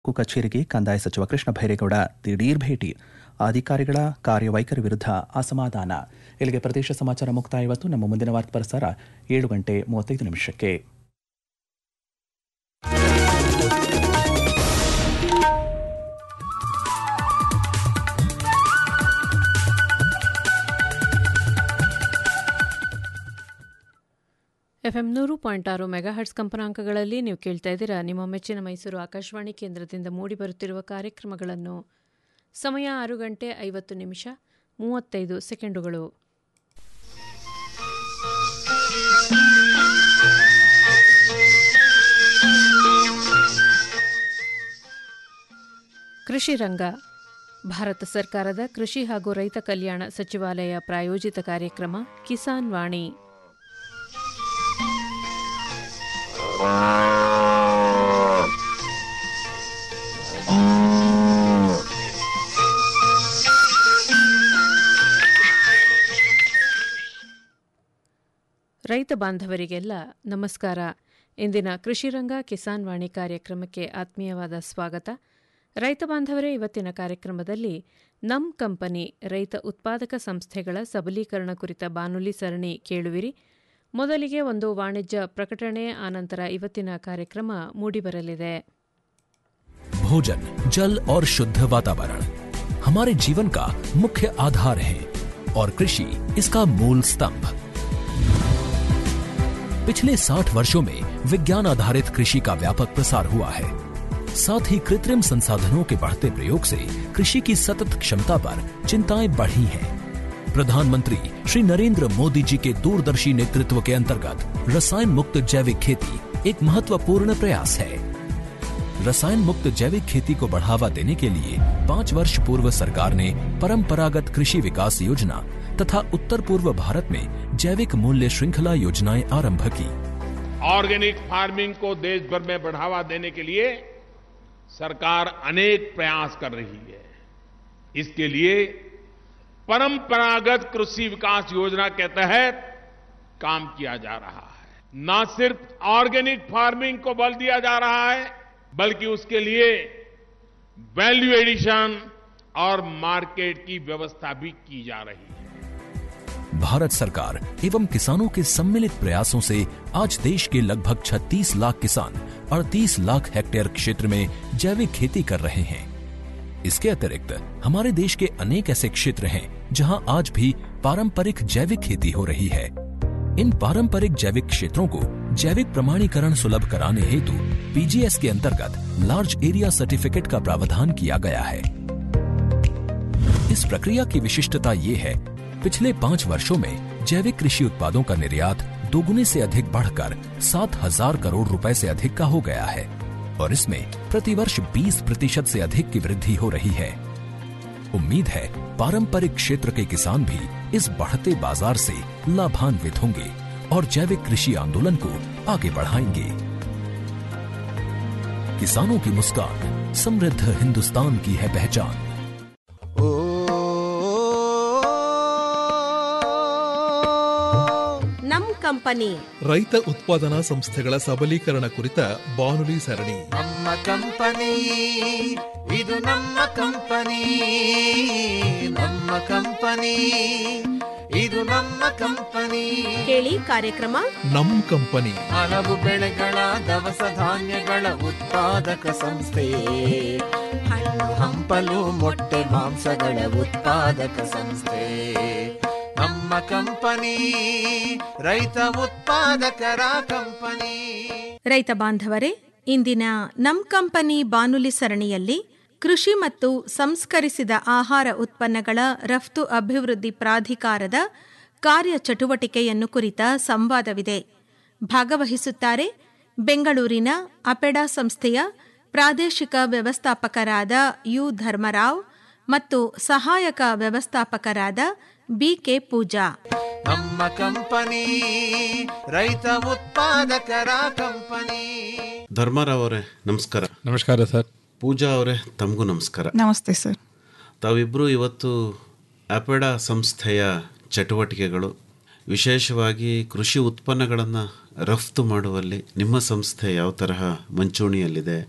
ತಾಲೂಕು ಕಚೇರಿಗೆ ಕಂದಾಯ ಸಚಿವ ಕೃಷ್ಣ ಭೈರೇಗೌಡ ದಿಢೀರ್ ಭೇಟಿ ಅಧಿಕಾರಿಗಳ ಕಾರ್ಯವೈಖರಿ ವಿರುದ್ಧ ಅಸಮಾಧಾನ ಇಲ್ಲಿಗೆ ಪ್ರದೇಶ ಸಮಾಚಾರ ಮುಕ್ತಾಯ ಇವತ್ತು ನಮ್ಮ ಮುಂದಿನ ವಾರ್ತಾ ಪ್ರಸಾರ ಏಳು ಗಂಟೆ ಮೂವತ್ತೈದು ನಿಮಿಷಕ್ಕೆ ಎಫ್ಎಂ ನೂರು ಪಾಯಿಂಟ್ ಆರು ಮೆಗಾಹರ್ಟ್ಸ್ ಕಂಪನಾಂಕಗಳಲ್ಲಿ ನೀವು ಕೇಳ್ತಾ ಇದ್ದೀರಾ ನಿಮ್ಮ ಮೆಚ್ಚಿನ ಮೈಸೂರು ಆಕಾಶವಾಣಿ ಕೇಂದ್ರದಿಂದ ಮೂಡಿಬರುತ್ತಿರುವ ಕಾರ್ಯಕ್ರಮಗಳನ್ನು ಸಮಯ ಆರು ಗಂಟೆ ಐವತ್ತು ನಿಮಿಷ ಮೂವತ್ತೈದು ಸೆಕೆಂಡುಗಳು ಕೃಷಿ ರಂಗ ಭಾರತ ಸರ್ಕಾರದ ಕೃಷಿ ಹಾಗೂ ರೈತ ಕಲ್ಯಾಣ ಸಚಿವಾಲಯ ಪ್ರಾಯೋಜಿತ ಕಾರ್ಯಕ್ರಮ ಕಿಸಾನ್ ವಾಣಿ ರೈತ ಬಾಂಧವರಿಗೆಲ್ಲ ನಮಸ್ಕಾರ ಇಂದಿನ ಕೃಷಿರಂಗ ಕಿಸಾನ್ ವಾಣಿ ಕಾರ್ಯಕ್ರಮಕ್ಕೆ ಆತ್ಮೀಯವಾದ ಸ್ವಾಗತ ರೈತ ಬಾಂಧವರೇ ಇವತ್ತಿನ ಕಾರ್ಯಕ್ರಮದಲ್ಲಿ ನಮ್ ಕಂಪನಿ ರೈತ ಉತ್ಪಾದಕ ಸಂಸ್ಥೆಗಳ ಸಬಲೀಕರಣ ಕುರಿತ ಬಾನುಲಿ ಸರಣಿ ಕೇಳುವಿರಿ ಮೊದಲಿಗೆ ಒಂದು ವಾಣಿಜ್ಯ ಪ್ರಕಟಣೆ ಆನಂತರ ಇವತ್ತಿನ ಕಾರ್ಯಕ್ರಮ ಮೂಡಿಬರಲಿದೆ भोजन जल और शुद्ध वातावरण हमारे जीवन का मुख्य आधार है और कृषि इसका मूल स्तंभ पिछले 60 वर्षों में विज्ञान आधारित कृषि का व्यापक प्रसार हुआ है साथ ही कृत्रिम संसाधनों के बढ़ते प्रयोग से कृषि की सतत क्षमता पर चिंताएं बढ़ी हैं। प्रधानमंत्री श्री नरेंद्र मोदी जी के दूरदर्शी नेतृत्व के अंतर्गत रसायन मुक्त जैविक खेती एक महत्वपूर्ण प्रयास है रसायन मुक्त जैविक खेती को बढ़ावा देने के लिए पाँच वर्ष पूर्व सरकार ने परंपरागत कृषि विकास योजना तथा उत्तर पूर्व भारत में जैविक मूल्य श्रृंखला योजनाएं आरंभ की ऑर्गेनिक फार्मिंग को देश भर में बढ़ावा देने के लिए सरकार अनेक प्रयास कर रही है इसके लिए परंपरागत कृषि विकास योजना के तहत काम किया जा रहा है न सिर्फ ऑर्गेनिक फार्मिंग को बल दिया जा रहा है बल्कि उसके लिए वैल्यू एडिशन और मार्केट की व्यवस्था भी की जा रही है भारत सरकार एवं किसानों के सम्मिलित प्रयासों से आज देश के लगभग 36 लाख किसान 38 लाख हेक्टेयर क्षेत्र में जैविक खेती कर रहे हैं इसके अतिरिक्त हमारे देश के अनेक ऐसे क्षेत्र हैं जहां आज भी पारंपरिक जैविक खेती हो रही है इन पारंपरिक जैविक क्षेत्रों को जैविक प्रमाणीकरण सुलभ कराने हेतु पीजीएस के अंतर्गत लार्ज एरिया सर्टिफिकेट का प्रावधान किया गया है इस प्रक्रिया की विशिष्टता ये है पिछले पाँच वर्षों में जैविक कृषि उत्पादों का निर्यात दोगुने से अधिक बढ़कर सात हजार करोड़ रुपए से अधिक का हो गया है और इसमें प्रतिवर्ष 20 प्रतिशत से अधिक की वृद्धि हो रही है उम्मीद है पारंपरिक क्षेत्र के किसान भी इस बढ़ते बाजार से लाभान्वित होंगे और जैविक कृषि आंदोलन को आगे बढ़ाएंगे किसानों की मुस्कान समृद्ध हिंदुस्तान की है पहचान ನಮ್ ಕಂಪನಿ ರೈತ ಉತ್ಪಾದನಾ ಸಂಸ್ಥೆಗಳ ಸಬಲೀಕರಣ ಕುರಿತ ಬಾನುಲಿ ಸರಣಿ ನಮ್ಮ ಕಂಪನಿ ಇದು ನಮ್ಮ ಕಂಪನಿ ನಮ್ಮ ಕಂಪನಿ ಇದು ನಮ್ಮ ಕಂಪನಿ ಕೇಳಿ ಕಾರ್ಯಕ್ರಮ ನಮ್ ಕಂಪನಿ ಹಲವು ಬೆಳೆಗಳ ದವಸ ಧಾನ್ಯಗಳ ಉತ್ಪಾದಕ ಸಂಸ್ಥೆ ಹಣ್ಣು ಹಂಪಲು ಮೊಟ್ಟೆ ಮಾಂಸಗಳ ಉತ್ಪಾದಕ ಸಂಸ್ಥೆ ನಮ್ಮ ಕಂಪನಿ ರೈತ ಉತ್ಪಾದಕರ ಕಂಪನಿ ರೈತ ಬಾಂಧವರೇ ಇಂದಿನ ನಮ್ ಕಂಪನಿ ಬಾನುಲಿ ಸರಣಿಯಲ್ಲಿ ಕೃಷಿ ಮತ್ತು ಸಂಸ್ಕರಿಸಿದ ಆಹಾರ ಉತ್ಪನ್ನಗಳ ರಫ್ತು ಅಭಿವೃದ್ಧಿ ಪ್ರಾಧಿಕಾರದ ಕಾರ್ಯಚಟುವಟಿಕೆಯನ್ನು ಕುರಿತ ಸಂವಾದವಿದೆ ಭಾಗವಹಿಸುತ್ತಾರೆ ಬೆಂಗಳೂರಿನ ಅಪೆಡಾ ಸಂಸ್ಥೆಯ ಪ್ರಾದೇಶಿಕ ವ್ಯವಸ್ಥಾಪಕರಾದ ಯು ಧರ್ಮರಾವ್ ಮತ್ತು ಸಹಾಯಕ ವ್ಯವಸ್ಥಾಪಕರಾದ ಬಿಕೆ ಪೂಜಾ ನಮ್ಮ ಕಂಪನಿ ರೈತ ಉತ್ಪಾದಕರ ಕಂಪನಿ ಧರ್ಮಾರಾವ್ ಅವರೇ ನಮಸ್ಕಾರ ನಮಸ್ಕಾರ ಸರ್ ಪೂಜಾ ಅವರೇ ತಮಗೂ ನಮಸ್ಕಾರ ನಮಸ್ತೆ ಸರ್ ತಾವಿಬ್ಬರು ಇವತ್ತು ಅಪೆಡಾ ಸಂಸ್ಥೆಯ ಚಟುವಟಿಕೆಗಳು ವಿಶೇಷವಾಗಿ ಕೃಷಿ ಉತ್ಪನ್ನಗಳನ್ನು ರಫ್ತು ಮಾಡುವಲ್ಲಿ ನಿಮ್ಮ ಸಂಸ್ಥೆ ಯಾವ ತರಹ ಮುಂಚೂಣಿಯಲ್ಲಿದೆ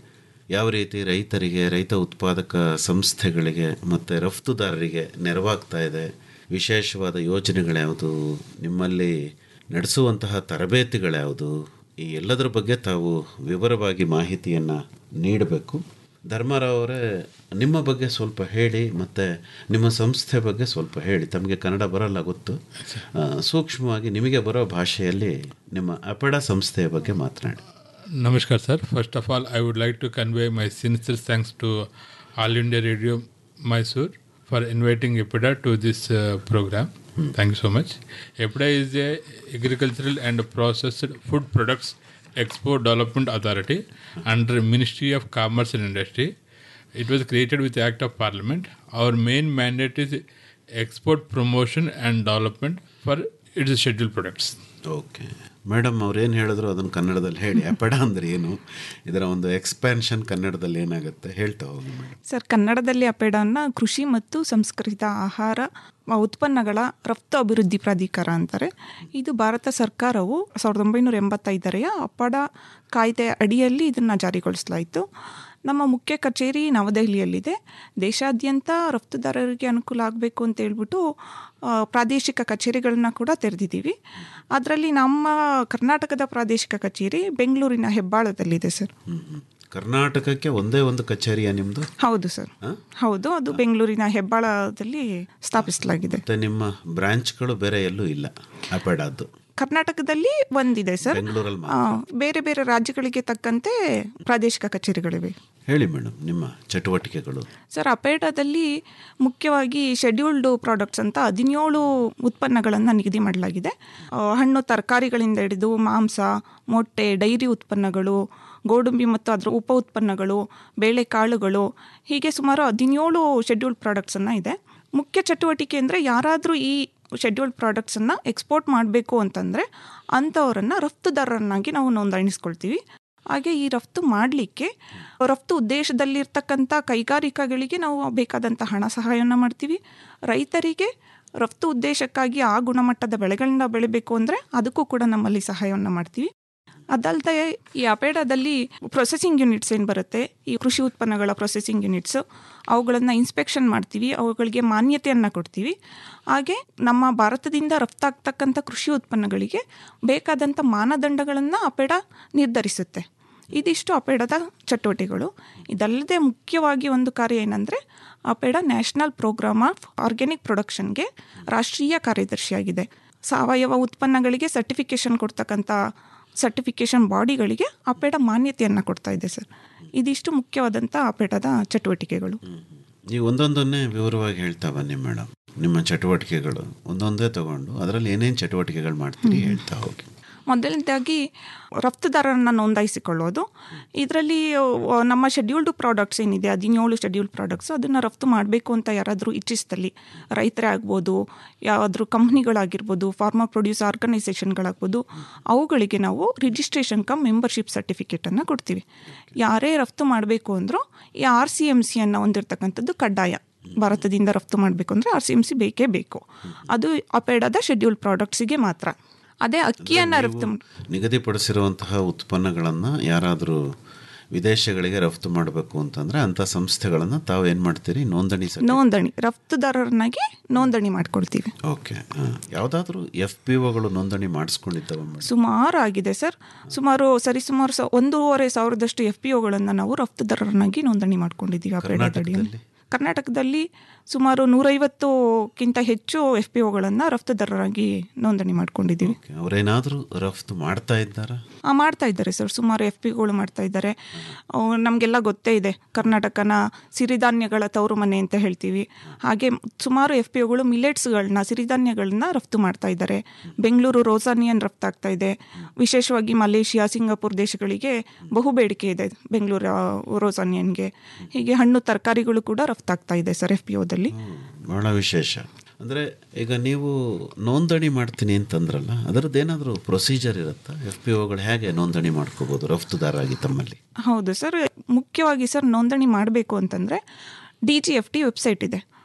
ಯಾವ ರೀತಿ ರೈತರಿಗೆ ರೈತ ಉತ್ಪಾದಕ ಸಂಸ್ಥೆಗಳಿಗೆ ಮತ್ತು ರಫ್ತುದಾರರಿಗೆ ನೆರವಾಗ್ತಾ ಇದೆ ವಿಶೇಷವಾದ ಯೋಜನೆಗಳ್ಯಾವುದು ನಿಮ್ಮಲ್ಲಿ ನಡೆಸುವಂತಹ ತರಬೇತಿಗಳ್ಯಾವುದು ಈ ಎಲ್ಲದರ ಬಗ್ಗೆ ತಾವು ವಿವರವಾಗಿ ಮಾಹಿತಿಯನ್ನು ನೀಡಬೇಕು ಧರ್ಮಾರಾವ್ ಅವರೇ ನಿಮ್ಮ ಬಗ್ಗೆ ಸ್ವಲ್ಪ ಹೇಳಿ ಮತ್ತು ನಿಮ್ಮ ಸಂಸ್ಥೆ ಬಗ್ಗೆ ಸ್ವಲ್ಪ ಹೇಳಿ ತಮಗೆ ಕನ್ನಡ ಬರಲ್ಲ ಗೊತ್ತು ಆ, ಸೂಕ್ಷ್ಮವಾಗಿ ನಿಮಗೆ ಬರೋ ಭಾಷೆಯಲ್ಲಿ ನಿಮ್ಮ ಅಪಡ ಸಂಸ್ಥೆಯ ಬಗ್ಗೆ ಮಾತನಾಡಿ Namaskar, sir. First of all, I would like to convey my sincere thanks to All India Radio Mysore for inviting EPIDA to this uh, program. Thank you so much. EPIDA is a agricultural and processed food products export development authority under Ministry of Commerce and Industry. It was created with the Act of Parliament. Our main mandate is export promotion and development for its scheduled products. Okay madam ಅವ್ರೇನು ಹೇಳಿದ್ರು ಅದನ್ನು ಕನ್ನಡದಲ್ಲಿ ಹೇಳಿ ಅಪಡ ಅಂದ್ರೆ ಏನು ಇದರ ಒಂದು expansion ಕನ್ನಡದಲ್ಲಿ ಏನಾಗುತ್ತೆ ಹೇಳ್ತಾ ಹೋಗಿ ಮೇಡಮ್ ಸರ್ ಕನ್ನಡದಲ್ಲಿ ಅಪೇಡನ್ನ ಕೃಷಿ ಮತ್ತು ಸಂಸ್ಕರಿತ ಆಹಾರ ಉತ್ಪನ್ನಗಳ ರಫ್ತು ಅಭಿವೃದ್ಧಿ ಪ್ರಾಧಿಕಾರ ಅಂತಾರೆ ಇದು ಭಾರತ ಸರ್ಕಾರವು ಸಾವಿರದ ಒಂಬೈನೂರ ಎಂಬತ್ತೈದರೆಯ ಅಪ್ಪಡ ಕಾಯ್ದೆ ಅಡಿಯಲ್ಲಿ ಇದನ್ನು ಜಾರಿಗೊಳಿಸಲಾಯಿತು ನಮ್ಮ ಮುಖ್ಯ ಕಚೇರಿ ನವದೆಹಲಿಯಲ್ಲಿದೆ ದೇಶಾದ್ಯಂತ ರಫ್ತುದಾರರಿಗೆ ಅನುಕೂಲ ಆಗಬೇಕು ಅಂತ ಹೇಳ್ಬಿಟ್ಟು ಆ, ಪ್ರಾದೇಶಿಕ ಕಚೇರಿಗಳನ್ನ ಕೂಡ ತೆರೆದಿದ್ದೀವಿ ಅದರಲ್ಲಿ ನಮ್ಮ ಕರ್ನಾಟಕದ ಪ್ರಾದೇಶಿಕ ಕಚೇರಿ ಬೆಂಗಳೂರಿನ ಹೆಬ್ಬಾಳದಲ್ಲಿದೆ ಸರ್ ಹ್ಮ್, ಹ್ಮ್. ಕರ್ನಾಟಕಕ್ಕೆ ಒಂದೇ ಒಂದು ಕಚೇರಿಯ ನಿಮ್ಮದು ಹೌದು ಸರ್ ಹೌದು ಅದು ಬೆಂಗಳೂರಿನ ಹೆಬ್ಬಾಳದಲ್ಲಿ ಸ್ಥಾಪಿಸಲಾಗಿದೆ ಮತ್ತು ನಿಮ್ಮ ಬ್ರಾಂಚ್ಗಳು ಬೇರೆ ಎಲ್ಲೂ ಇಲ್ಲ ಅಪಡದ್ದು ಕರ್ನಾಟಕದಲ್ಲಿ ಒಂದಿದೆ ಸರ್ ಬೆಂಗಳೂರಲ್ಲಿ ಆ, ಬೇರೆ ಬೇರೆ ರಾಜ್ಯಗಳಿಗೆ ತಕ್ಕಂತೆ ಪ್ರಾದೇಶಿಕ ಕಚೇರಿಗಳಿವೆ ಹೇಳಿ ಮೇಡಮ್ ನಿಮ್ಮ ಚಟುವಟಿಕೆಗಳು ಸರ್ ಅಪೇಡಾದಲ್ಲಿ ಮುಖ್ಯವಾಗಿ ಶೆಡ್ಯೂಲ್ಡ್ ಪ್ರಾಡಕ್ಟ್ಸ್ ಅಂತ ಹದಿನೇಳು ಉತ್ಪನ್ನಗಳನ್ನು ನಿಗದಿ ಮಾಡಲಾಗಿದೆ ಆ, ಹಣ್ಣು ತರಕಾರಿಗಳಿಂದ ಹಿಡಿದು ಮಾಂಸ ಮೊಟ್ಟೆ ಡೈರಿ ಉತ್ಪನ್ನಗಳು ಗೋಡಂಬಿ ಮತ್ತು ಅದರ ಉಪ ಉತ್ಪನ್ನಗಳು ಬೇಳೆಕಾಳುಗಳು ಹೀಗೆ ಸುಮಾರು ಹದಿನೇಳು ಶೆಡ್ಯೂಲ್ಡ್ ಪ್ರಾಡಕ್ಟ್ಸನ್ನು ಇದೆ ಮುಖ್ಯ ಚಟುವಟಿಕೆ ಅಂದರೆ ಯಾರಾದರೂ ಈ ಶೆಡ್ಯೂಲ್ಡ್ ಪ್ರಾಡಕ್ಟ್ಸನ್ನು ಎಕ್ಸ್ಪೋರ್ಟ್ ಮಾಡಬೇಕು ಅಂತಂದರೆ ಅಂಥವರನ್ನು ರಫ್ತುದಾರರನ್ನಾಗಿ ನಾವು ನೋಂದಾಯಿಸ್ಕೊಳ್ತೀವಿ ಹಾಗೆ ಈ ರಫ್ತು ಮಾಡಲಿಕ್ಕೆ ರಫ್ತು ಉದ್ದೇಶದಲ್ಲಿರ್ತಕ್ಕಂಥ ಕೈಗಾರಿಕೆಗಳಿಗೆ ನಾವು ಬೇಕಾದಂಥ ಹಣ ಸಹಾಯವನ್ನು ಮಾಡ್ತೀವಿ ರೈತರಿಗೆ ರಫ್ತು ಉದ್ದೇಶಕ್ಕಾಗಿ ಆ ಗುಣಮಟ್ಟದ ಬೆಳೆಗಳನ್ನ ಬೆಳಿಬೇಕು ಅಂದರೆ ಅದಕ್ಕೂ ಕೂಡ ನಮ್ಮಲ್ಲಿ ಸಹಾಯವನ್ನು ಮಾಡ್ತೀವಿ ಅದಲ್ಲದೆ ಈ ಅಪೇಡಾದಲ್ಲಿ ಪ್ರೊಸೆಸಿಂಗ್ ಯೂನಿಟ್ಸ್ ಏನು ಬರುತ್ತೆ ಈ ಕೃಷಿ ಉತ್ಪನ್ನಗಳ ಪ್ರೊಸೆಸಿಂಗ್ ಯೂನಿಟ್ಸು ಅವುಗಳನ್ನು ಇನ್ಸ್ಪೆಕ್ಷನ್ ಮಾಡ್ತೀವಿ ಅವುಗಳಿಗೆ ಮಾನ್ಯತೆಯನ್ನು ಕೊಡ್ತೀವಿ ಹಾಗೆ ನಮ್ಮ ಭಾರತದಿಂದ ರಫ್ತಾಗ್ತಕ್ಕಂಥ ಕೃಷಿ ಉತ್ಪನ್ನಗಳಿಗೆ ಬೇಕಾದಂಥ ಮಾನದಂಡಗಳನ್ನು ಅಪೇಡ ನಿರ್ಧರಿಸುತ್ತೆ ಇದಿಷ್ಟು ಅಪೇಡದ ಚಟುವಟಿಕೆಗಳು ಇದಲ್ಲದೆ ಮುಖ್ಯವಾಗಿ ಒಂದು ಕಾರ್ಯ ಏನಂದರೆ APEDA national programme of organic ಪ್ರೊಡಕ್ಷನ್ಗೆ ರಾಷ್ಟ್ರೀಯ ಕಾರ್ಯದರ್ಶಿಯಾಗಿದೆ ಸಾವಯವ ಉತ್ಪನ್ನಗಳಿಗೆ ಸರ್ಟಿಫಿಕೇಷನ್ ಕೊಡ್ತಕ್ಕಂಥ ಸರ್ಟಿಫಿಕೇಷನ್ ಬಾಡಿಗಳಿಗೆ ಅಪೇಡ ಮಾನ್ಯತೆಯನ್ನು ಕೊಡ್ತಾ ಇದೆ ಸರ್ ಇದಿಷ್ಟು ಮುಖ್ಯವಾದಂಥ ಅಪೇಡದ ಚಟುವಟಿಕೆಗಳು ನೀವು ಒಂದೊಂದನ್ನೇ ವಿವರವಾಗಿ ಹೇಳ್ತಾ ಬನ್ನಿ ಮೇಡಮ್ ನಿಮ್ಮ ಚಟುವಟಿಕೆಗಳು ಒಂದೊಂದೇ ತಗೊಂಡು ಅದರಲ್ಲಿ ಏನೇನು ಚಟುವಟಿಕೆಗಳು ಮಾಡ್ತೀರಿ ಹೇಳ್ತಾ ಹೋಗಿ ಮೊದಲನೇದಾಗಿ ರಫ್ತುದಾರರನ್ನು ನೋಂದಾಯಿಸಿಕೊಳ್ಳೋದು ಇದರಲ್ಲಿ ಅಹ್, ನಮ್ಮ ಶೆಡ್ಯೂಲ್ಡ್ ಪ್ರಾಡಕ್ಟ್ಸ್ ಏನಿದೆ ಹದಿನೇಳು ಶೆಡ್ಯೂಲ್ಡ್ ಪ್ರಾಡಕ್ಟ್ಸ್ ಅದನ್ನು ರಫ್ತು ಮಾಡಬೇಕು ಅಂತ ಯಾರಾದರೂ ಇಚ್ಛಿಸಿದಲ್ಲಿ ರೈತರೇ ಆಗ್ಬೋದು ಯಾವುದಾದ್ರೂ ಕಂಪ್ನಿಗಳಾಗಿರ್ಬೋದು ಫಾರ್ಮರ್ ಪ್ರೊಡ್ಯೂಸ್ ಆರ್ಗನೈಸೇಷನ್ಗಳಾಗ್ಬೋದು ಅವುಗಳಿಗೆ ನಾವು ರಿಜಿಸ್ಟ್ರೇಷನ್ ಕಮ್ ಮೆಂಬರ್ಶಿಪ್ ಸರ್ಟಿಫಿಕೇಟನ್ನು ಕೊಡ್ತೀವಿ ಯಾರೇ ರಫ್ತು ಮಾಡಬೇಕು ಅಂದರೂ ಈ ಆರ್ ಸಿ ಎಮ್ ಸಿಯನ್ನು ಹೊಂದಿರತಕ್ಕಂಥದ್ದು ಕಡ್ಡಾಯ ಭಾರತದಿಂದ ರಫ್ತು ಮಾಡಬೇಕು ಅಂದರೆ ಆರ್ ಸಿ ಎಮ್ ಸಿ ಬೇಕೇ ಬೇಕು ಅದು ಅಪೇಡದ ಶೆಡ್ಯೂಲ್ಡ್ ಪ್ರಾಡಕ್ಟ್ಸಿಗೆ ಮಾತ್ರ ಅದೇ ಅಕ್ಕಿಯನ್ನು ರಫ್ತು ಮಾಡ್- ನಿಗದಿಪಡಿಸಿರುವಂತಹ ಉತ್ಪನ್ನಗಳನ್ನು ಯಾರಾದರೂ ವಿದೇಶಗಳಿಗೆ ರಫ್ತು ಮಾಡಬೇಕು ಅಂತಂದರೆ ಅಂಥ ಸಂಸ್ಥೆಗಳನ್ನು ತಾವು ಏನು ಮಾಡ್ತೀರಿ ನೋಂದಣಿ ಸ ನೋಂದಣಿ ರಫ್ತುದಾರರನ್ನಾಗಿ ನೋಂದಣಿ ಮಾಡ್ಕೊಳ್ತೀವಿ ಓಕೆ ಯಾವುದಾದ್ರೂ ಎಫ್ ಪಿ ಒಗಳು ನೋಂದಣಿ ಮಾಡಿಸ್ಕೊಂಡಿದ್ದಾವೆ ಮೇಡಮ್ ಸುಮಾರು ಆಗಿದೆ ಸರ್ ಸುಮಾರು ಸರಿಸುಮಾರು ಸ ಒಂದೂವರೆ ಸಾವಿರದಷ್ಟು ಎಫ್ ಪಿ ಒಗಳನ್ನು ನಾವು ರಫ್ತುದಾರರನ್ನಾಗಿ ನೋಂದಣಿ ಮಾಡ್ಕೊಂಡಿದ್ದೀವಿ ಆ ಅಡಿಯಲ್ಲಿ ಕರ್ನಾಟಕದಲ್ಲಿ ಸುಮಾರು ನೂರೈವತ್ತುಕ್ಕಿಂತ ಹೆಚ್ಚು ಎಫ್ ಪಿ ಒಗಳನ್ನು ರಫ್ತುದಾರರಾಗಿ ನೋಂದಣಿ ಮಾಡ್ಕೊಂಡಿದ್ದೀವಿ ಅವರೇನಾದರೂ ರಫ್ತು ಮಾಡ್ತಾ ಇದ್ದಾರಾ ಆ, ಮಾಡ್ತಾ ಇದ್ದಾರೆ ಸರ್ ಸುಮಾರು ಎಫ್ ಪಿಗಳು ಮಾಡ್ತಾ ಇದ್ದಾರೆ ನಮಗೆಲ್ಲ ಗೊತ್ತೇ ಇದೆ ಕರ್ನಾಟಕನ ಸಿರಿಧಾನ್ಯಗಳ ತವರು ಮನೆ ಅಂತ ಹೇಳ್ತೀವಿ ಹಾಗೆ ಸುಮಾರು ಎಫ್ ಪಿ ಒಗಳು ಮಿಲೆಟ್ಸ್ಗಳನ್ನ ಸಿರಿಧಾನ್ಯಗಳನ್ನ ರಫ್ತು ಮಾಡ್ತಾ ಇದ್ದಾರೆ ಬೆಂಗಳೂರು ರೋಸಾನಿಯನ್ ರಫ್ತಾಗ್ತಾ ಇದೆ ವಿಶೇಷವಾಗಿ ಮಲೇಷಿಯಾ ಸಿಂಗಾಪುರ್ ದೇಶಗಳಿಗೆ ಬಹು ಬೇಡಿಕೆ ಇದೆ ಬೆಂಗಳೂರು ಆ, ರೋಸಾನಿಯನ್ಗೆ ಹೀಗೆ ಹಣ್ಣು ತರಕಾರಿಗಳು ಕೂಡ ರಫ್ತಾಗ್ತಾ ಇದೆ ಸರ್ ಎಫ್ ಪಿ ಒದಲ್ಲಿ ಬಹಳ ವಿಶೇಷ ಅಂದರೆ ಈಗ ನೀವು ನೋಂದಣಿ ಮಾಡ್ತೀನಿ ಅಂತಂದ್ರಲ್ಲ ಅದರದ್ದು ಏನಾದರೂ ಪ್ರೊಸೀಜರ್ ಇರುತ್ತಾ ಎಫ್ ಪಿ ಒಗಳು ಹೇಗೆ ನೋಂದಣಿ ಮಾಡ್ಕೋಬೋದು ರಫ್ತುದಾರಾಗಿ ತಮ್ಮಲ್ಲಿ ಹೌದು ಸರ್ ಮುಖ್ಯವಾಗಿ ಸರ್ ನೋಂದಣಿ ಮಾಡಬೇಕು ಅಂತಂದರೆ D G F T website ಇದೆ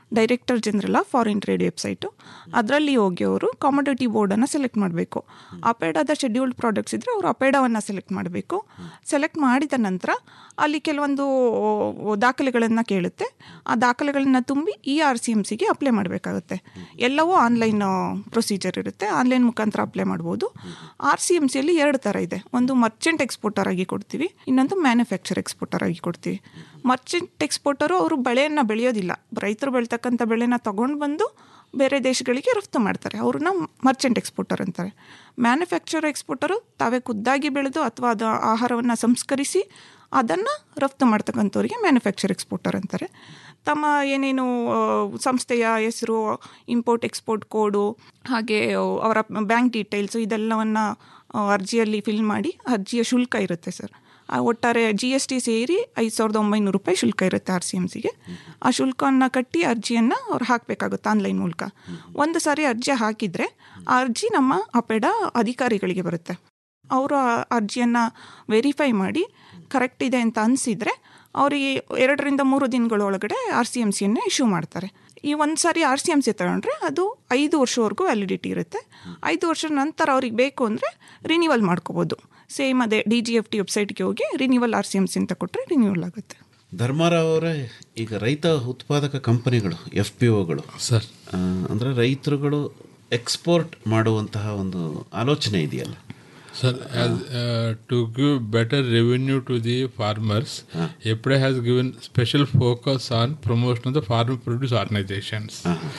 director general of foreign trade website ಅದರಲ್ಲಿ ಹೋಗಿ ಅವರು ಕಾಮೊಡಿಟಿ ಬೋರ್ಡನ್ನು ಸೆಲೆಕ್ಟ್ ಮಾಡಬೇಕು ಅಪೇಡಾದ ಶೆಡ್ಯೂಲ್ಡ್ ಪ್ರಾಡಕ್ಟ್ಸ್ ಇದ್ದರೆ ಅವರು ಅಪೇಡಾವನ್ನು ಸೆಲೆಕ್ಟ್ ಮಾಡಬೇಕು ಸೆಲೆಕ್ಟ್ ಮಾಡಿದ ನಂತರ ಅಲ್ಲಿ ಕೆಲವೊಂದು ದಾಖಲೆಗಳನ್ನು ಕೇಳುತ್ತೆ ಆ ದಾಖಲೆಗಳನ್ನು ತುಂಬಿ ಇ ಆರ್ ಸಿ ಎಮ್ ಸಿಗೆ ಅಪ್ಲೈ ಮಾಡಬೇಕಾಗುತ್ತೆ ಎಲ್ಲವೂ ಆನ್ಲೈನ್ ಪ್ರೊಸೀಜರ್ ಇರುತ್ತೆ ಆನ್ಲೈನ್ ಮುಖಾಂತರ ಅಪ್ಲೈ ಮಾಡ್ಬೋದು ಆರ್ ಸಿ ಎಮ್ ಸಿಯಲ್ಲಿ ಎರಡು ಥರ ಇದೆ ಒಂದು ಮರ್ಚೆಂಟ್ ಎಕ್ಸ್ಪೋರ್ಟರ್ ಆಗಿ ಕೊಡ್ತೀವಿ ಇನ್ನೊಂದು ಮ್ಯಾನುಫ್ಯಾಕ್ಚರ್ ಎಕ್ಸ್ಪೋರ್ಟರ್ ಆಗಿ ಕೊಡ್ತೀವಿ ಮರ್ಚೆಂಟ್ ಎಕ್ಸ್ಪೋರ್ಟರು ಅವರು ಬೆಳೆಯನ್ನು ಬೆಳೆಯೋದಿಲ್ಲ ರೈತರು ಬೆಳ್ತಕ್ಕಂಥ ಬೆಳೆನ ತಗೊಂಡು ಬಂದು ಬೇರೆ ದೇಶಗಳಿಗೆ ರಫ್ತು ಮಾಡ್ತಾರೆ ಅವ್ರನ್ನ ಮರ್ಚೆಂಟ್ ಎಕ್ಸ್ಪೋರ್ಟರ್ ಅಂತಾರೆ ಮ್ಯಾನುಫ್ಯಾಕ್ಚರ್ ಎಕ್ಸ್ಪೋರ್ಟರು ತಾವೇ ಖುದ್ದಾಗಿ ಬೆಳೆದು ಅಥವಾ ಅದು ಆಹಾರವನ್ನು ಸಂಸ್ಕರಿಸಿ ಅದನ್ನು ರಫ್ತು ಮಾಡ್ತಕ್ಕಂಥವ್ರಿಗೆ ಮ್ಯಾನುಫ್ಯಾಕ್ಚರ್ ಎಕ್ಸ್ಪೋರ್ಟರ್ ಅಂತಾರೆ ತಮ್ಮ ಏನೇನು ಆ, ಸಂಸ್ಥೆಯ ಹೆಸರು ಇಂಪೋರ್ಟ್ ಎಕ್ಸ್ಪೋರ್ಟ್ ಕೋಡು ಹಾಗೆ ಅವರ ಬ್ಯಾಂಕ್ ಡೀಟೇಲ್ಸು ಇದೆಲ್ಲವನ್ನು ಅರ್ಜಿಯಲ್ಲಿ ಫಿಲ್ ಮಾಡಿ ಅರ್ಜಿಯ ಶುಲ್ಕ ಇರುತ್ತೆ ಸರ್ ಆ ಒಟ್ಟಾರೆ ಜಿ ಎಸ್ ಟಿ ಸೇರಿ ಐದು ಸಾವಿರದ ಒಂಬೈನೂರು ರೂಪಾಯಿ ಶುಲ್ಕ ಇರುತ್ತೆ ಆರ್ ಸಿ ಎಮ್ ಸಿಗೆ ಆ ಶುಲ್ಕವನ್ನು ಕಟ್ಟಿ ಅರ್ಜಿಯನ್ನು ಅವ್ರು ಹಾಕಬೇಕಾಗುತ್ತೆ ಆನ್ಲೈನ್ ಮೂಲಕ ಒಂದು ಸಾರಿ ಅರ್ಜಿ ಹಾಕಿದರೆ ಆ ಅರ್ಜಿ ನಮ್ಮ ಅಪೆಡ ಅಧಿಕಾರಿಗಳಿಗೆ ಬರುತ್ತೆ ಅವರು ಆ ಅರ್ಜಿಯನ್ನು ವೆರಿಫೈ ಮಾಡಿ ಕರೆಕ್ಟ್ ಇದೆ ಅಂತ ಅನಿಸಿದರೆ ಅವರಿಗೆ ಎರಡರಿಂದ ಮೂರು ದಿನಗಳೊಳಗಡೆ ಆರ್ ಸಿ ಎಮ್ ಸಿಯನ್ನು ಇಶ್ಯೂ ಮಾಡ್ತಾರೆ ಈ ಒಂದು ಸಾರಿ ಆರ್ ಸಿ ಎಮ್ ಸಿ ತಗೊಂಡ್ರೆ ಅದು ಐದು ವರ್ಷವರೆಗೂ ವ್ಯಾಲಿಡಿಟಿ ಇರುತ್ತೆ ಐದು ವರ್ಷದ ನಂತರ ಅವ್ರಿಗೆ ಬೇಕು ಅಂದರೆ ರಿನಿವಲ್ ಮಾಡ್ಕೋಬೋದು ಸೇಮ್ ಅದೇ ಡಿ ಜಿ ಎಫ್ ಟಿ ವೆಬ್ಸೈಟ್ಗೆ ಹೋಗಿ renewal R C M C ಅಂತ ಕೊಟ್ಟರೆ ರಿನಿವಲ್ ಆಗುತ್ತೆ ಧರ್ಮಾರಾವ್ ಅವರೇ ಈಗ ರೈತ ಉತ್ಪಾದಕ ಕಂಪನಿಗಳು ಎಫ್ ಪಿ ಒಗಳು ಸರ್ ಅಂದರೆ ರೈತರುಗಳು ಎಕ್ಸ್ಪೋರ್ಟ್ ಮಾಡುವಂತಹ ಒಂದು ಆಲೋಚನೆ ಇದೆಯಲ್ಲ Sir, as, uh, to give better revenue to the farmers, EPRA has given special focus on promotion of the farm produce organizations.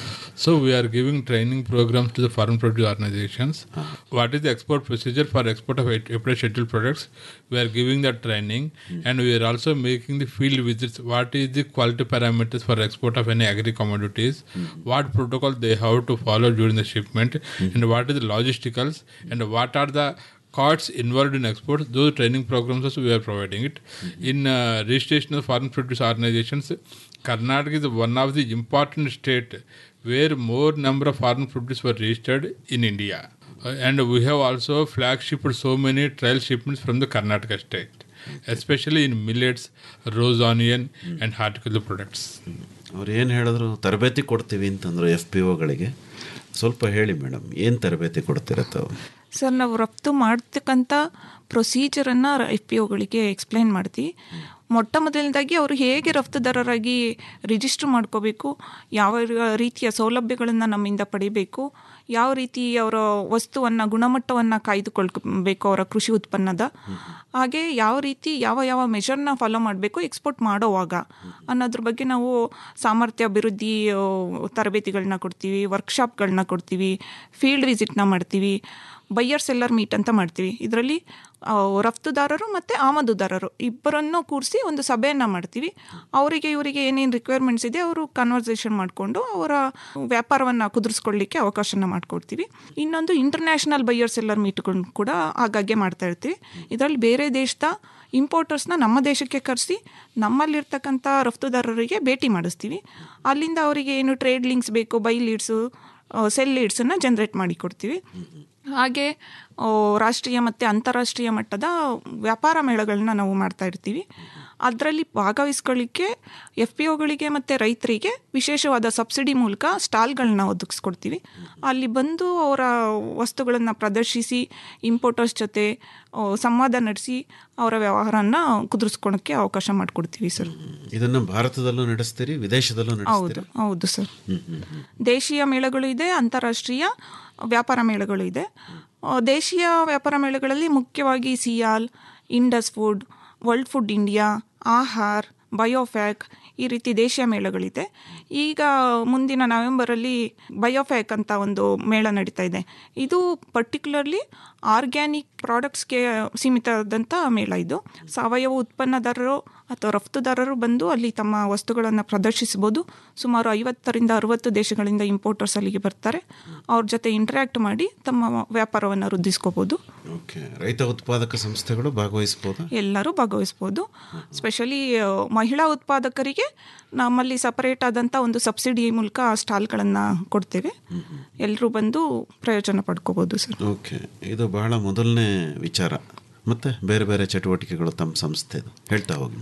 So we are giving training programs to the farm produce organizations. What is the export procedure for export of EPRA scheduled products? We are giving that training, and we are also making the field visits. What is the quality parameters for export of any agri commodities? What protocol they have to follow during the shipment, and what is the logisticals, and what are the costs involved in exports, those training programs also we are providing it. In uh, registration of foreign produce organizations, Karnataka is one of the important state where more number of foreign produce were registered in India. Uh, and we have also flagship so many trial shipments from the Karnataka state, especially in millets, rose onion, and horticultural products. ಅವ್ರು ಏನು ಹೇಳಿದ್ರು ತರಬೇತಿ ಕೊಡ್ತೀವಿ ಅಂತಂದ್ರು F P ಒಗಳಿಗೆ ಸ್ವಲ್ಪ ಹೇಳಿ madam ಏನು ತರಬೇತಿ ಕೊಡ್ತೀರ ತಾವು ಸರ್ ನಾವು ರಫ್ತು ಮಾಡ್ತಕ್ಕಂಥ ಪ್ರೊಸೀಜರನ್ನು ಎಫ್ ಪಿ ಒಗಳಿಗೆ ಎಕ್ಸ್ಪ್ಲೈನ್ ಮಾಡ್ತೀವಿ ಮೊಟ್ಟ ಮೊದಲನೇದಾಗಿ ಅವರು ಹೇಗೆ ರಫ್ತುದಾರರಾಗಿ ರಿಜಿಸ್ಟರ್ ಮಾಡ್ಕೋಬೇಕು ಯಾವ ರೀತಿಯ ಸೌಲಭ್ಯಗಳನ್ನು ನಮ್ಮಿಂದ ಪಡಿಬೇಕು ಯಾವ ರೀತಿ ಅವರ ವಸ್ತುವನ್ನು ಗುಣಮಟ್ಟವನ್ನು ಕಾಯ್ದುಕೊಳ್ಬೇಕು ಅವರ ಕೃಷಿ ಉತ್ಪನ್ನದ ಹಾಗೆ ಯಾವ ರೀತಿ ಯಾವ ಯಾವ ಮೆಷರ್ನ ಫಾಲೋ ಮಾಡಬೇಕು ಎಕ್ಸ್ಪೋರ್ಟ್ ಮಾಡೋವಾಗ ಅನ್ನೋದ್ರ ಬಗ್ಗೆ ನಾವು ಸಾಮರ್ಥ್ಯ ಅಭಿವೃದ್ಧಿ ಆ, ತರಬೇತಿಗಳನ್ನ ಕೊಡ್ತೀವಿ ವರ್ಕ್ಶಾಪ್ಗಳನ್ನ ಕೊಡ್ತೀವಿ ಫೀಲ್ಡ್ ವಿಸಿಟ್ನ ಮಾಡ್ತೀವಿ ಬೈಯರ್ ಸೆಲ್ಲರ್ ಮೀಟ್ ಅಂತ ಮಾಡ್ತೀವಿ ಇದರಲ್ಲಿ ರಫ್ತುದಾರರು ಮತ್ತು ಆಮದುದಾರರು ಇಬ್ಬರನ್ನು ಕೂರಿಸಿ ಒಂದು ಸಭೆಯನ್ನು ಮಾಡ್ತೀವಿ ಅವರಿಗೆ ಇವರಿಗೆ ಏನೇನು ರಿಕ್ವೈರ್ಮೆಂಟ್ಸ್ ಇದೆ ಅವರು ಕನ್ವರ್ಸೇಷನ್ ಮಾಡಿಕೊಂಡು ಅವರ ವ್ಯಾಪಾರವನ್ನು ಕುದುರಿಸ್ಕೊಳ್ಳಿಕ್ಕೆ ಅವಕಾಶನ ಮಾಡಿಕೊಡ್ತೀವಿ ಇನ್ನೊಂದು ಇಂಟರ್ನ್ಯಾಷನಲ್ ಬೈಯರ್ ಸೆಲ್ಲರ್ ಮೀಟ್ಗಳನ್ನ ಕೂಡ ಆಗಾಗ್ಗೆ ಮಾಡ್ತಾ ಇರ್ತೀವಿ ಇದರಲ್ಲಿ ಬೇರೆ ದೇಶದ ಇಂಪೋರ್ಟರ್ಸ್ನ ನಮ್ಮ ದೇಶಕ್ಕೆ ಕರೆಸಿ ನಮ್ಮಲ್ಲಿರ್ತಕ್ಕಂಥ ರಫ್ತುದಾರರಿಗೆ ಭೇಟಿ ಮಾಡಿಸ್ತೀವಿ ಅಲ್ಲಿಂದ ಅವರಿಗೆ ಏನು ಟ್ರೇಡ್ ಲಿಂಕ್ಸ್ ಬೇಕು ಬೈ ಲೀಡ್ಸು ಸೆಲ್ ಲೀಡ್ಸನ್ನು ಜನ್ರೇಟ್ ಮಾಡಿ ಕೊಡ್ತೀವಿ ಹಾಗೆ ಆ, ರಾಷ್ಟ್ರೀಯ ಮತ್ತು ಅಂತಾರಾಷ್ಟ್ರೀಯ ಮಟ್ಟದ ವ್ಯಾಪಾರ ಮೇಳಗಳನ್ನ ನಾವು ಮಾಡ್ತಾ ಇರ್ತೀವಿ ಅದರಲ್ಲಿ ಭಾಗವಹಿಸ್ಕೊಳ್ಳಿಕ್ಕೆ ಎಫ್ ಪಿ ಒಗಳಿಗೆ ಮತ್ತು ರೈತರಿಗೆ ವಿಶೇಷವಾದ ಸಬ್ಸಿಡಿ ಮೂಲಕ ಸ್ಟಾಲ್ಗಳನ್ನ ಒದಗಿಸ್ಕೊಡ್ತೀವಿ ಅಲ್ಲಿ ಬಂದು ಅವರ ವಸ್ತುಗಳನ್ನು ಪ್ರದರ್ಶಿಸಿ ಇಂಪೋರ್ಟರ್ಸ್ ಜೊತೆ ಆ, ಸಂವಾದ ನಡೆಸಿ ಅವರ ವ್ಯವಹಾರನ ಕುದುರಿಸ್ಕೊಳಕ್ಕೆ ಅವಕಾಶ ಮಾಡಿಕೊಡ್ತೀವಿ ಸರ್ ಇದನ್ನು ಭಾರತದಲ್ಲೂ ನಡೆಸ್ತೀರಿ ವಿದೇಶದಲ್ಲೂ ಹೌದು ನಡೆಸ್ತೀರಿ ಹೌದು ಸರ್ ಹ್ಮ್ ಹ್ಮ್ ಹ್ಮ್. ದೇಶೀಯ ಮೇಳಗಳು ಇದೆ ಅಂತಾರಾಷ್ಟ್ರೀಯ ವ್ಯಾಪಾರ ಮೇಳಗಳು ಇದೆ ಆ, ದೇಶೀಯ ವ್ಯಾಪಾರ ಮೇಳಗಳಲ್ಲಿ ಮುಖ್ಯವಾಗಿ SIAL Indus food world food India Aahar Biofach ಈ ರೀತಿ ದೇಶೀಯ ಮೇಳಗಳಿದೆ ಈಗ ಮುಂದಿನ ನವೆಂಬರಲ್ಲಿ ಬಯೋಫ್ಯಾಕ್ ಅಂತ ಒಂದು ಮೇಳ ನಡೀತಾ ಇದೆ ಇದು ಪರ್ಟಿಕ್ಯುಲರ್ಲಿ ಆರ್ಗ್ಯಾನಿಕ್ ಪ್ರಾಡಕ್ಟ್ಸ್ಗೆ ಸೀಮಿತವಾದಂಥ ಮೇಳ ಇದು ಸಾವಯವ ಉತ್ಪನ್ನದಾರರು ಅಥವಾ ರಫ್ತುದಾರರು ಬಂದು ಅಲ್ಲಿ ತಮ್ಮ ವಸ್ತುಗಳನ್ನು ಪ್ರದರ್ಶಿಸ್ಬೋದು ಸುಮಾರು ಐವತ್ತರಿಂದ ಅರುವತ್ತು ದೇಶಗಳಿಂದ ಇಂಪೋರ್ಟರ್ಸ್ ಅಲ್ಲಿಗೆ ಬರ್ತಾರೆ ಅವ್ರ ಜೊತೆ ಇಂಟ್ರ್ಯಾಕ್ಟ್ ಮಾಡಿ ತಮ್ಮ ವ್ಯಾಪಾರವನ್ನು ವೃದ್ಧಿಸ್ಕೋಬೋದು ಓಕೆ ರೈತ ಉತ್ಪಾದಕ ಸಂಸ್ಥೆಗಳು ಭಾಗವಹಿಸ್ಬೋದಾ ಎಲ್ಲರೂ ಭಾಗವಹಿಸ್ಬೋದು ಸ್ಪೆಷಲಿ ಮಹಿಳಾ ಉತ್ಪಾದಕರಿಗೆ ನಮ್ಮಲ್ಲಿ ಸಪರೇಟ್ ಆದಂಥ ಒಂದು ಸಬ್ಸಿಡಿ ಮೂಲಕ ಸ್ಟಾಲ್ಗಳನ್ನು ಕೊಡ್ತೇವೆ ಎಲ್ಲರೂ ಬಂದು ಪ್ರಯೋಜನ ಪಡ್ಕೋಬೋದು ಸರ್ ಓಕೆ ಇದು ಬಹಳ ಮೊದಲನೇ ವಿಚಾರ ಮತ್ತೆ ಬೇರೆ ಬೇರೆ ಚಟುವಟಿಕೆಗಳು ತಮ್ಮ ಸಂಸ್ಥೆದು ಹೇಳ್ತಾ ಹೋಗಿ ಮೇಡಮ್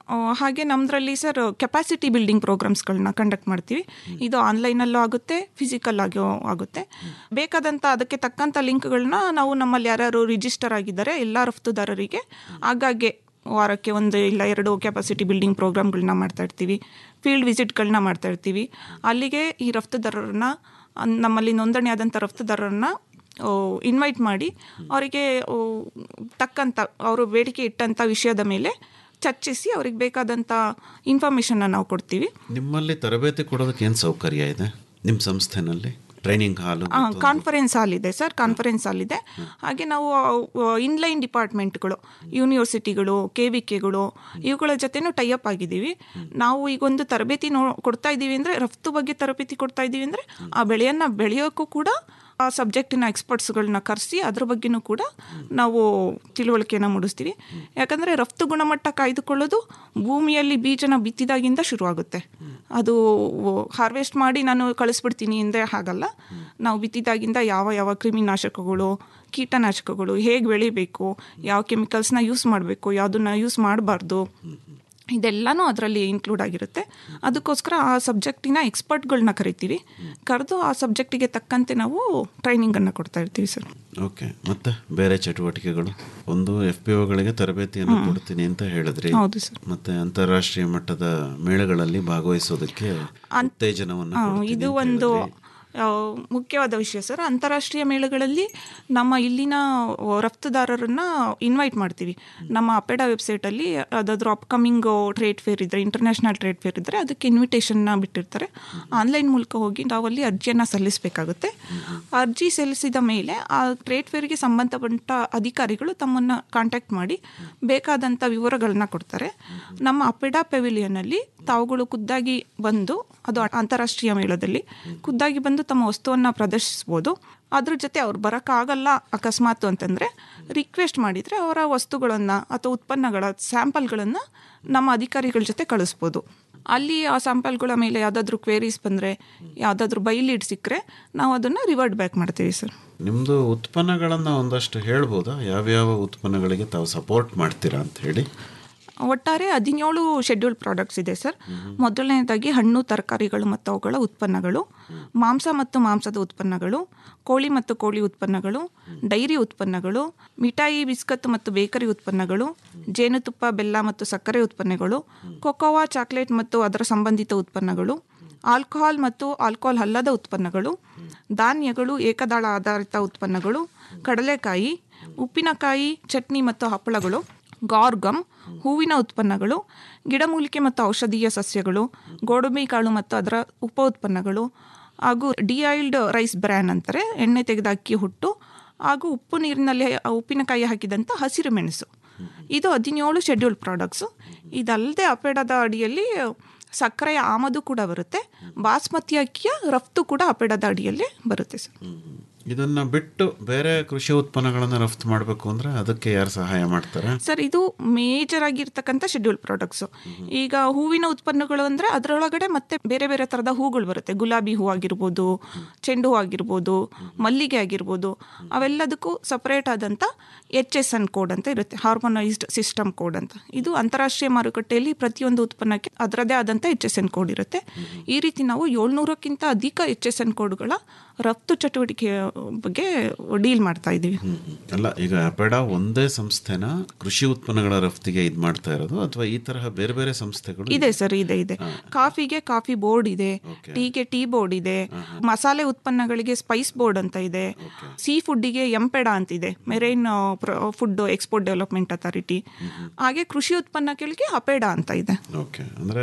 ಆ, ಹಾಗೆ ನಮ್ಮದ್ರಲ್ಲಿ ಸರ್ ಕೆಪಾಸಿಟಿ ಬಿಲ್ಡಿಂಗ್ ಪ್ರೋಗ್ರಾಮ್ಸ್ಗಳನ್ನ ಕಂಡಕ್ಟ್ ಮಾಡ್ತೀವಿ ಇದು ಆನ್ಲೈನಲ್ಲೂ ಆಗುತ್ತೆ ಫಿಸಿಕಲ್ ಆಗಿಯೂ ಆಗುತ್ತೆ ಬೇಕಾದಂಥ ಅದಕ್ಕೆ ತಕ್ಕಂಥ ಲಿಂಕ್ಗಳನ್ನ ನಾವು ನಮ್ಮಲ್ಲಿ ಯಾರ್ಯಾರು ರಿಜಿಸ್ಟರ್ ಆಗಿದ್ದಾರೆ ಎಲ್ಲ ರಫ್ತುದಾರರಿಗೆ ಆಗಾಗ್ಗೆ ವಾರಕ್ಕೆ ಒಂದು ಇಲ್ಲ ಎರಡು ಕೆಪಾಸಿಟಿ ಬಿಲ್ಡಿಂಗ್ ಪ್ರೋಗ್ರಾಮ್ಗಳನ್ನ ಮಾಡ್ತಾ ಇರ್ತೀವಿ ಫೀಲ್ಡ್ ವಿಸಿಟ್ಗಳನ್ನ ಮಾಡ್ತಾ ಇರ್ತೀವಿ ಅಲ್ಲಿಗೆ ಈ ರಫ್ತುದಾರರನ್ನ ಅನ್- ನಮ್ಮಲ್ಲಿ ನೋಂದಣಿ ಆದಂಥ ರಫ್ತುದಾರರನ್ನ ಇನ್ವೈಟ್ ಮಾಡಿ ಅವರಿಗೆ ಓ, ತಕ್ಕಂಥ ಅವರು ಬೇಡಿಕೆ ಇಟ್ಟಂಥ ವಿಷಯದ ಮೇಲೆ ಚರ್ಚಿಸಿ ಅವ್ರಿಗೆ ಬೇಕಾದಂಥ ಇನ್ಫಾರ್ಮೇಷನ್ನ ನಾವು ಕೊಡ್ತೀವಿ ನಿಮ್ಮಲ್ಲಿ ತರಬೇತಿ ಕೊಡೋದಕ್ಕೆ ಏನು ಸೌಕರ್ಯ ಇದೆ ನಿಮ್ಮ ಸಂಸ್ಥೆನಲ್ಲಿ ಟ್ರೈನಿಂಗ್ ಹಾಲು ಕಾನ್ಫರೆನ್ಸ್ ಹಾಲ್ ಇದೆ ಸರ್ ಕಾನ್ಫರೆನ್ಸ್ ಹಾಲ್ ಇದೆ ಹಾಗೆ ನಾವು ಇನ್ಲೈನ್ ಡಿಪಾರ್ಟ್ಮೆಂಟ್ಗಳು ಯೂನಿವರ್ಸಿಟಿಗಳು ಕೆ ವಿ ಕೆಗಳು ಇವುಗಳ ಜೊತೆನೂ ಟೈಅಪ್ ಆಗಿದ್ದೀವಿ ನಾವು ಈಗ ಒಂದು ತರಬೇತಿ ನೋ ಕೊಡ್ತಾ ಇದ್ದೀವಿ ಅಂದರೆ ರಫ್ತು ಬಗ್ಗೆ ತರಬೇತಿ ಕೊಡ್ತಾ ಇದ್ದೀವಿ ಅಂದರೆ ಆ ಬೆಳೆಯನ್ನು ಬೆಳೆಯೋಕ್ಕೂ ಕೂಡ ಆ ಸಬ್ಜೆಕ್ಟಿನ ಎಕ್ಸ್ಪರ್ಟ್ಸ್ಗಳನ್ನ ಕರೆಸಿ ಅದ್ರ ಬಗ್ಗೆನೂ ಕೂಡ ನಾವು ತಿಳುವಳಿಕೆಯನ್ನು ಮೂಡಿಸ್ತೀವಿ ಯಾಕಂದರೆ ರಫ್ತು ಗುಣಮಟ್ಟ ಕಾಯ್ದುಕೊಳ್ಳೋದು ಭೂಮಿಯಲ್ಲಿ ಬೀಜನ ಬಿತ್ತಿದಾಗಿಂದ ಶುರುವಾಗುತ್ತೆ ಅದು ಹಾರ್ವೆಸ್ಟ್ ಮಾಡಿ ನಾನು ಕಳಿಸ್ಬಿಡ್ತೀನಿ ಅಂದರೆ ಹಾಗಲ್ಲ ನಾವು ಬಿತ್ತಿದಾಗಿಂದ ಯಾವ ಯಾವ ಕ್ರಿಮಿನಾಶಕಗಳು ಕೀಟನಾಶಕಗಳು ಹೇಗೆ ಬೆಳಿಬೇಕು ಯಾವ ಕೆಮಿಕಲ್ಸ್ನ ಯೂಸ್ ಮಾಡಬೇಕು ಯಾವುದನ್ನ ಯೂಸ್ ಮಾಡಬಾರ್ದು ಇದೆಲ್ಲನೂ ಅದರಲ್ಲಿ ಇನ್ಕ್ಲೂಡ್ ಆಗಿರುತ್ತೆ ಅದಕ್ಕೋಸ್ಕರ ಆ ಸಬ್ಜೆಕ್ಟಿನ ಎಕ್ಸ್ಪರ್ಟ್ಗಳನ್ನ ಕರಿತೀವಿ ಕರೆದು ಆ ಸಬ್ಜೆಕ್ಟಿಗೆ ತಕ್ಕಂತೆ ನಾವು ಟ್ರೈನಿಂಗನ್ನು ಕೊಡ್ತಾ ಇರ್ತೀವಿ ಸರ್ ಓಕೆ ಮತ್ತೆ ಬೇರೆ ಚಟುವಟಿಕೆಗಳು ಒಂದು ಎಫ್ ಪಿ ಒಗಳಿಗೆ ತರಬೇತಿಯನ್ನು ಕೊಡ್ತೀನಿ ಅಂತ ಹೇಳಿದ್ರಿ ಹೌದು ಸರ್. ಮತ್ತೆ ಅಂತಾರಾಷ್ಟ್ರೀಯ ಮಟ್ಟದ ಮೇಳಗಳಲ್ಲಿ ಭಾಗವಹಿಸೋದಕ್ಕೆ ಅನ್- ಉತ್ತೇಜನವನ್ನು ಆ, ಕೊಡ್ತೀನಿ ಇದು ಅಂತ ಒಂದು ಹೇಳಿದ್ರಿ. ಆ, ಮುಖ್ಯವಾದ ವಿಷಯ ಸರ್ ಅಂತಾರಾಷ್ಟ್ರೀಯ ಮೇಳಗಳಲ್ಲಿ ನಮ್ಮ ಇಲ್ಲಿನ ರಫ್ತುದಾರರನ್ನ ಇನ್ವೈಟ್ ಮಾಡ್ತೀವಿ ನಮ್ಮ ಅಪೆಡಾ ವೆಬ್ಸೈಟಲ್ಲಿ ಅದಾದ್ರೂ ಅಪ್ಕಮಿಂಗ್ ಟ್ರೇಡ್ ಫೇರ್ ಇದ್ದರೆ ಇಂಟರ್ನ್ಯಾಷನಲ್ ಟ್ರೇಡ್ ಫೇರ್ ಇದ್ದರೆ ಅದಕ್ಕೆ ಇನ್ವಿಟೇಷನ್ನ ಬಿಟ್ಟಿರ್ತಾರೆ ಆನ್ಲೈನ್ ಮೂಲಕ ಹೋಗಿ ನಾವಲ್ಲಿ ಅರ್ಜಿಯನ್ನು ಸಲ್ಲಿಸಬೇಕಾಗುತ್ತೆ ಅರ್ಜಿ ಸಲ್ಲಿಸಿದ ಮೇಲೆ ಆ ಟ್ರೇಡ್ ಫೇರ್ಗೆ ಸಂಬಂಧಪಟ್ಟ ಅಧಿಕಾರಿಗಳು ತಮ್ಮನ್ನು ಕಾಂಟ್ಯಾಕ್ಟ್ ಮಾಡಿ ಬೇಕಾದಂಥ ವಿವರಗಳನ್ನ ಕೊಡ್ತಾರೆ ನಮ್ಮ ಅಪೆಡಾ ಪೆವಿಲಿಯನ್ನಲ್ಲಿ ತಾವುಗಳು ಖುದ್ದಾಗಿ ಬಂದು ಅದು ಅಂತಾರಾಷ್ಟ್ರೀಯ ಮೇಳದಲ್ಲಿ ಖುದ್ದಾಗಿ ಬಂದು ತಮ್ಮ ವಸ್ತುವನ್ನು ಪ್ರದರ್ಶಿಸ್ಬೋದು ಅದ್ರ ಜೊತೆ ಅವ್ರು ಬರೋಕ್ಕಾಗಲ್ಲ ಅಕಸ್ಮಾತ್ ಅಂತಂದರೆ ರಿಕ್ವೆಸ್ಟ್ ಮಾಡಿದರೆ ಅವರ ವಸ್ತುಗಳನ್ನು ಅಥವಾ ಉತ್ಪನ್ನಗಳ ಸ್ಯಾಂಪಲ್ಗಳನ್ನು ನಮ್ಮ ಅಧಿಕಾರಿಗಳ ಜೊತೆ ಕಳಿಸ್ಬೋದು ಅಲ್ಲಿ ಆ ಸ್ಯಾಂಪಲ್ಗಳ ಮೇಲೆ ಯಾವುದಾದ್ರೂ ಕ್ವೇರೀಸ್ ಬಂದರೆ ಯಾವುದಾದ್ರೂ ಬೈಲೀಡ್ ಸಿಕ್ಕರೆ ನಾವು ಅದನ್ನು ರಿವರ್ಟ್ ಬ್ಯಾಕ್ ಮಾಡ್ತೀವಿ ಸರ್ ನಿಮ್ಮದು ಉತ್ಪನ್ನಗಳನ್ನು ಒಂದಷ್ಟು ಹೇಳ್ಬೋದಾ ಯಾವ್ಯಾವ ಉತ್ಪನ್ನಗಳಿಗೆ ತಾವು ಸಪೋರ್ಟ್ ಮಾಡ್ತೀರಾ ಅಂತ ಹೇಳಿ ಒಟ್ಟಾರೆ ಹದಿನೇಳು ಶೆಡ್ಯೂಲ್ ಪ್ರಾಡಕ್ಟ್ಸ್ ಇದೆ ಸರ್ ಮೊದಲನೇದಾಗಿ ಹಣ್ಣು ತರಕಾರಿಗಳು ಮತ್ತು ಅವುಗಳ ಉತ್ಪನ್ನಗಳು ಮಾಂಸ ಮತ್ತು ಮಾಂಸದ ಉತ್ಪನ್ನಗಳು ಕೋಳಿ ಮತ್ತು ಕೋಳಿ ಉತ್ಪನ್ನಗಳು ಡೈರಿ ಉತ್ಪನ್ನಗಳು ಮಿಠಾಯಿ ಬಿಸ್ಕತ್ ಮತ್ತು ಬೇಕರಿ ಉತ್ಪನ್ನಗಳು ಜೇನುತುಪ್ಪ ಬೆಲ್ಲ ಮತ್ತು ಸಕ್ಕರೆ ಉತ್ಪನ್ನಗಳು ಕೊಕೋವಾ ಚಾಕ್ಲೇಟ್ ಮತ್ತು ಅದರ ಸಂಬಂಧಿತ ಉತ್ಪನ್ನಗಳು ಆಲ್ಕೋಹಾಲ್ ಮತ್ತು ಆಲ್ಕೋಹಾಲ್ ಅಲ್ಲದ ಉತ್ಪನ್ನಗಳು ಧಾನ್ಯಗಳು ಏಕದಳ ಆಧಾರಿತ ಉತ್ಪನ್ನಗಳು ಕಡಲೆಕಾಯಿ ಉಪ್ಪಿನಕಾಯಿ ಚಟ್ನಿ ಮತ್ತು ಹಪ್ಪಳಗಳು ಗಾರ್ಗಮ್ ಹೂವಿನ ಉತ್ಪನ್ನಗಳು ಗಿಡಮೂಲಿಕೆ ಮತ್ತು ಔಷಧೀಯ ಸಸ್ಯಗಳು ಗೋಡಂಬಿ ಕಾಳು ಮತ್ತು ಅದರ ಉಪ ಉತ್ಪನ್ನಗಳು ಹಾಗೂ ಡಿಐಲ್ಡ್ ರೈಸ್ ಬ್ರ್ಯಾನ್ ಅಂತಾರೆ ಎಣ್ಣೆ ತೆಗೆದ ಅಕ್ಕಿ ಹುಟ್ಟು ಹಾಗೂ ಉಪ್ಪು ನೀರಿನಲ್ಲಿ ಆ ಉಪ್ಪಿನಕಾಯಿ ಹಾಕಿದಂಥ ಹಸಿರು ಮೆಣಸು ಇದು ಹದಿನೇಳು ಶೆಡ್ಯೂಲ್ ಪ್ರಾಡಕ್ಟ್ಸು ಇದಲ್ಲದೆ ಅಪೇಡದ ಅಡಿಯಲ್ಲಿ ಸಕ್ಕರೆಯ ಆಮದು ಕೂಡ ಬರುತ್ತೆ ಬಾಸ್ಮತಿ ಅಕ್ಕಿಯ ರಫ್ತು ಕೂಡ ಅಪೇಡದ ಅಡಿಯಲ್ಲೇ ಬರುತ್ತೆ ಸರ್ ಇದನ್ನ ಬಿಟ್ಟು ಬೇರೆ ಕೃಷಿ ಉತ್ಪನ್ನಗಳನ್ನು ರಫ್ತು ಮಾಡಬೇಕು ಅಂದ್ರೆ ಅದಕ್ಕೆ ಯಾರು ಸಹಾಯ ಮಾಡ್ತಾರೆ ಸರ್ ಇದು ಮೇಜರ್ ಆಗಿರ್ತಕ್ಕಂಥ ಶೆಡ್ಯೂಲ್ ಪ್ರಾಡಕ್ಟ್ಸು ಈಗ ಹೂವಿನ ಉತ್ಪನ್ನಗಳು ಅಂದರೆ ಅದರೊಳಗಡೆ ಮತ್ತೆ ಬೇರೆ ಬೇರೆ ಥರದ ಹೂಗಳು ಬರುತ್ತೆ ಗುಲಾಬಿ ಹೂ ಆಗಿರ್ಬೋದು ಚೆಂಡು ಹೂ ಆಗಿರ್ಬೋದು ಮಲ್ಲಿಗೆ ಆಗಿರ್ಬೋದು ಅವೆಲ್ಲದಕ್ಕೂ ಸಪರೇಟ್ ಆದಂಥ ಎಚ್ ಎಸ್ ಎನ್ ಕೋಡ್ ಅಂತ ಇರುತ್ತೆ ಹಾರ್ಮೋನೈಸ್ಡ್ ಸಿಸ್ಟಮ್ ಕೋಡ್ ಅಂತ ಇದು ಅಂತಾರಾಷ್ಟ್ರೀಯ ಮಾರುಕಟ್ಟೆಯಲ್ಲಿ ಪ್ರತಿಯೊಂದು ಉತ್ಪನ್ನಕ್ಕೆ ಅದರದೇ ಆದಂಥ ಎಚ್ ಎಸ್ ಎನ್ ಕೋಡ್ ಇರುತ್ತೆ ಈ ರೀತಿ ನಾವು ಏಳ್ನೂರಕ್ಕಿಂತ ಅಧಿಕ ಎಚ್ ಎಸ್ ಎನ್ ಕೋಡ್ಗಳ ರಫ್ತು ಚಟುವಟಿಕೆಯ ಬಗ್ಗೆ ಡೀಲ್ ಮಾಡ್ತಾ ಇದ್ದೀವಿ ಅಲ್ಲ ಈಗ ಅಪೆಡಾ ಒಂದೇ ಸಂಸ್ಥೆನ ಕೃಷಿ ಉತ್ಪನ್ನಗಳ ರಫ್ತಿಗೆ ಇದು ಮಾಡ್ತಾ ಇರೋದು ಅಥವಾ ಈ ತರಹ ಬೇರೆ ಬೇರೆ ಸಂಸ್ಥೆಗಳು ಇದೆ ಸರ್ ಇದೆ ಇದೆ ಕಾಫಿಗೆ ಕಾಫಿ ಬೋರ್ಡ್ ಇದೆ ಟೀಗೆ ಟೀ ಬೋರ್ಡ್ ಇದೆ ಮಸಾಲೆ ಉತ್ಪನ್ನಗಳಿಗೆ ಸ್ಪೈಸ್ ಬೋರ್ಡ್ ಅಂತ ಇದೆ ಸೀ ಫುಡ್ಡಿಗೆ ಎಂಪೆಡಾ ಅಂತ ಇದೆ marine food export development authority ಹಾಗೆ ಕೃಷಿ ಉತ್ಪನ್ನಗಳಿಗೆ ಅಪೇಡಾ ಅಂತ ಇದೆ ಓಕೆ ಅಂದ್ರೆ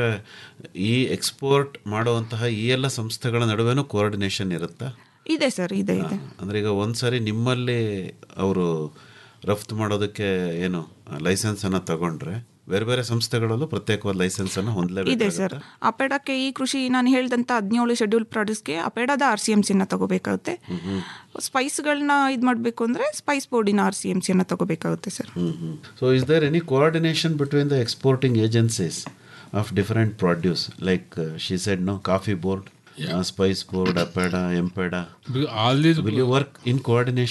ಈ ಎಕ್ಸ್ಪೋರ್ಟ್ ಮಾಡುವಂತಹ ಈ ಎಲ್ಲ ಸಂಸ್ಥೆಗಳ ನಡುವೆನೂ ಕೋಆರ್ಡಿನೇಷನ್ ಇರುತ್ತಾ ಇದೆ ಸರ್ ಇದೆ ಇದೆ ಅಂದ್ರೆ ಈಗ ಒಂದ್ಸರಿ ನಿಮ್ಮಲ್ಲಿ ಅವರು ರಫ್ತು ಮಾಡೋದಕ್ಕೆ ಏನು ಲೈಸೆನ್ಸ್ ಅನ್ನ ತಗೊಂಡ್ರೆ ಬೇರೆ ಬೇರೆ ಸಂಸ್ಥೆಗಳಲ್ಲೂ ಪ್ರತ್ಯೇಕವಾದ ಲೈಸೆನ್ಸ್ ಅನ್ನ ಇದೆ ಹೊಂದಲೇಬೇಕು ಸರ್ ಅಪೇಡಕ್ಕೆ ಈ ಕೃಷಿ ನಾನು ಹೇಳಿದಂಥ ಹದಿನೇಳು ಶೆಡ್ಯೂಲ್ ಪ್ರಾಡಕ್ಟ್ಸ್ಗೆ ಅಪೇಡಾದ ಆರ್ ಸಿ ಎಮ್ ಸಿನ ತಗೋಬೇಕಾಗುತ್ತೆ ಸ್ಪೈಸ್ಗಳನ್ನ ಇದು ಮಾಡಬೇಕು ಅಂದರೆ ಸ್ಪೈಸ್ ಬೋರ್ಡಿನ ಆರ್ ಸಿ ಎಮ್ ಸಿಯನ್ನು ತಗೋಬೇಕಾಗುತ್ತೆ sir so is there any coordination between the exporting agencies of different produce like she said no coffee board spice board APEDA MPEDA Because all these will you work in coordination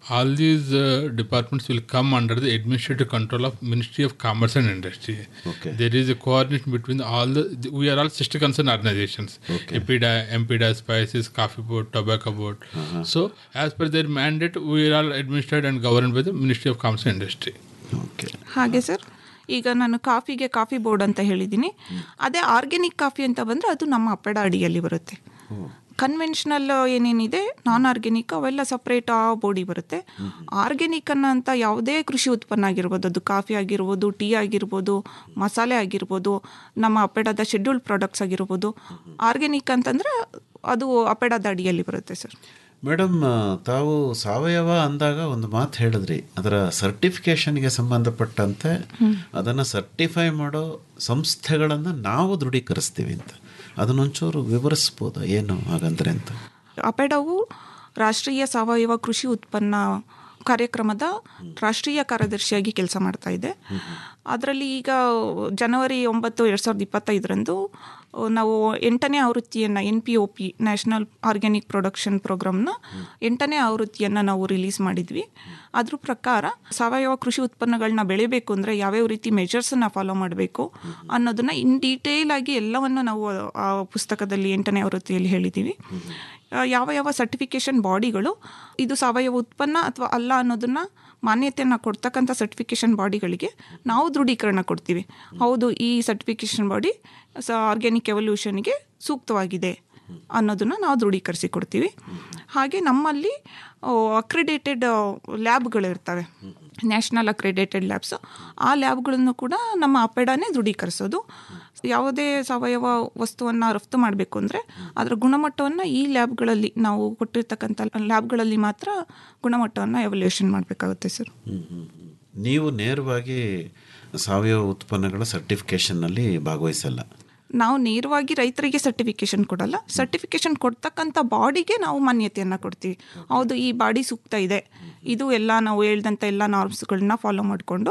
all these uh, departments will come under the administrative control of Ministry of Commerce and Industry. Okay. There is a coordination between all the, we are all sister concern organizations. Okay. EPIDA, MPIDA, Spices, Coffee Board, Tobacco Board. So as per their mandate, we are all administered and governed by the Ministry of Commerce and Industry. Okay ಹಾಗೆ sir ಈಗ ನಾನು ಕಾಫಿಗೆ coffee board ಅಂತ ಹೇಳಿದ್ದೀನಿ ಅದೇ organic coffee ಅಂತ ಬಂದರೆ ಅದು ನಮ್ಮ ಅಪ್ಪೆಡ ಅಡಿಯಲ್ಲಿ ಬರುತ್ತೆ ಕನ್ವೆನ್ಷನಲ್ ಏನೇನಿದೆ ನಾನ್ ಆರ್ಗ್ಯಾನಿಕ್ ಅವೆಲ್ಲ ಸಪ್ರೇಟ್ ಆ ಬೋಡಿ ಬರುತ್ತೆ ಆರ್ಗ್ಯಾನಿಕ್ ಅನ್ನೋ ಅಂತ ಯಾವುದೇ ಕೃಷಿ ಉತ್ಪನ್ನ ಆಗಿರ್ಬೋದು ಅದು ಕಾಫಿ ಆಗಿರ್ಬೋದು ಟೀ ಆಗಿರ್ಬೋದು ಮಸಾಲೆ ಆಗಿರ್ಬೋದು ನಮ್ಮ ಅಪೆಡದ ಶೆಡ್ಯೂಲ್ಡ್ ಪ್ರಾಡಕ್ಟ್ಸ್ ಆಗಿರ್ಬೋದು ಆರ್ಗ್ಯಾನಿಕ್ ಅಂತಂದರೆ ಅದು ಅಪೆಡದ ಅಡಿಯಲ್ಲಿ ಬರುತ್ತೆ ಸರ್ ಮೇಡಮ್ ತಾವು ಸಾವಯವ ಅಂದಾಗ ಒಂದು ಮಾತು ಹೇಳಿದ್ರಿ ಅದರ ಸರ್ಟಿಫಿಕೇಷನ್ಗೆ ಸಂಬಂಧಪಟ್ಟಂತೆ ಅದನ್ನು ಸರ್ಟಿಫೈ ಮಾಡೋ ಸಂಸ್ಥೆಗಳನ್ನು ನಾವು ದೃಢೀಕರಿಸ್ತೀವಿ ಅಂತ ಅದನ್ನೊಂಚೂರು ವಿವರಿಸ್ಬೋದಾ ಏನು ಹಾಗಂದ್ರೆ ಅಂತ ಅಪೆಡವು ರಾಷ್ಟ್ರೀಯ ಸಾವಯವ ಕೃಷಿ ಉತ್ಪನ್ನ ಕಾರ್ಯಕ್ರಮದ ರಾಷ್ಟ್ರೀಯ ಕಾರ್ಯದರ್ಶಿಯಾಗಿ ಕೆಲಸ ಮಾಡ್ತಾ ಇದೆ ಅದರಲ್ಲಿ ಈಗ ಜನವರಿ ಒಂಬತ್ತು ಎರಡು ಸಾವಿರದ ಇಪ್ಪತ್ತೈದರಂದು ನಾವು ಎಂಟನೇ ಆವೃತ್ತಿಯನ್ನು N P O P national organic production ಪ್ರೋಗ್ರಾಮ್ನ ಎಂಟನೇ ಆವೃತ್ತಿಯನ್ನು ನಾವು ರಿಲೀಸ್ ಮಾಡಿದ್ವಿ ಅದ್ರ ಪ್ರಕಾರ ಸಾವಯವ ಕೃಷಿ ಉತ್ಪನ್ನಗಳನ್ನ ಬೆಳಿಬೇಕು ಅಂದರೆ ಯಾವ್ಯಾವ ರೀತಿ ಮೆಜರ್ಸನ್ನು ಫಾಲೋ ಮಾಡಬೇಕು ಅನ್ನೋದನ್ನ ಇನ್ ಡೀಟೇಲ್ ಆಗಿ ಎಲ್ಲವನ್ನು ನಾವು ಆ ಪುಸ್ತಕದಲ್ಲಿ ಎಂಟನೇ ಆವೃತ್ತಿಯಲ್ಲಿ ಹೇಳಿದ್ದೀವಿ ಆ, ಯಾವ ಯಾವ ಸರ್ಟಿಫಿಕೇಷನ್ ಬಾಡಿಗಳು ಇದು ಸಾವಯವ ಉತ್ಪನ್ನ ಅಥವಾ ಅಲ್ಲ ಅನ್ನೋದನ್ನ ಮಾನ್ಯತೆಯನ್ನು ಕೊಡ್ತಕ್ಕಂಥ ಸರ್ಟಿಫಿಕೇಷನ್ ಬಾಡಿಗಳಿಗೆ ನಾವು ದೃಢೀಕರಣ ಕೊಡ್ತೀವಿ ಹೌದು ಈ ಸರ್ಟಿಫಿಕೇಷನ್ ಬಾಡಿ ಸ ಆರ್ಗ್ಯಾನಿಕ್ ಎವಲ್ಯೂಷನ್ಗೆ ಸೂಕ್ತವಾಗಿದೆ ಅನ್ನೋದನ್ನು ನಾವು ದೃಢೀಕರಿಸಿ ಕೊಡ್ತೀವಿ ಹಾಗೆ ನಮ್ಮಲ್ಲಿ ಅಕ್ರಿಡೇಟೆಡ್ ಲ್ಯಾಬ್ಗಳಿರ್ತವೆ ನ್ಯಾಷನಲ್ ಅಕ್ರಿಡೇಟೆಡ್ ಲ್ಯಾಬ್ಸ್ ಆ ಲ್ಯಾಬ್ಗಳನ್ನು ಕೂಡ ನಮ್ಮ ಅಪೆಡಾನೇ ದೃಢೀಕರಿಸೋದು ಯಾವುದೇ ಸಾವಯವ ವಸ್ತುವನ್ನು ರಫ್ತು ಮಾಡಬೇಕು ಅಂದರೆ ಅದರ ಗುಣಮಟ್ಟವನ್ನು ಈ ಲ್ಯಾಬ್ಗಳಲ್ಲಿ ನಾವು ಕೊಟ್ಟಿರ್ತಕ್ಕಂಥ ಲ್ಯಾಬ್ಗಳಲ್ಲಿ ಮಾತ್ರ ಗುಣಮಟ್ಟವನ್ನು ಎವಲ್ಯೂಷನ್ ಮಾಡಬೇಕಾಗುತ್ತೆ ಸರ್ ನೀವು ನೇರವಾಗಿ ಸಾವಯವ ಉತ್ಪನ್ನಗಳ ಸರ್ಟಿಫಿಕೇಷನ್ನಲ್ಲಿ ಭಾಗವಹಿಸಲ್ಲ ನಾವು ನೇರವಾಗಿ ರೈತರಿಗೆ ಸರ್ಟಿಫಿಕೇಶನ್ ಕೊಡಲ್ಲ ಸರ್ಟಿಫಿಕೇಶನ್ ಕೊಡ್ತಕ್ಕಂಥ ಬಾಡಿಗೆ ನಾವು ಮಾನ್ಯತೆಯನ್ನು ಕೊಡ್ತೀವಿ ಹೌದು ಈ ಬಾಡಿ ಸೂಕ್ತ ಇದೆ ಇದು ಎಲ್ಲ ನಾವು ಹೇಳ್ದಂಥ ಎಲ್ಲ ನಾರ್ಮ್ಸ್ಗಳನ್ನ ಫಾಲೋ ಮಾಡಿಕೊಂಡು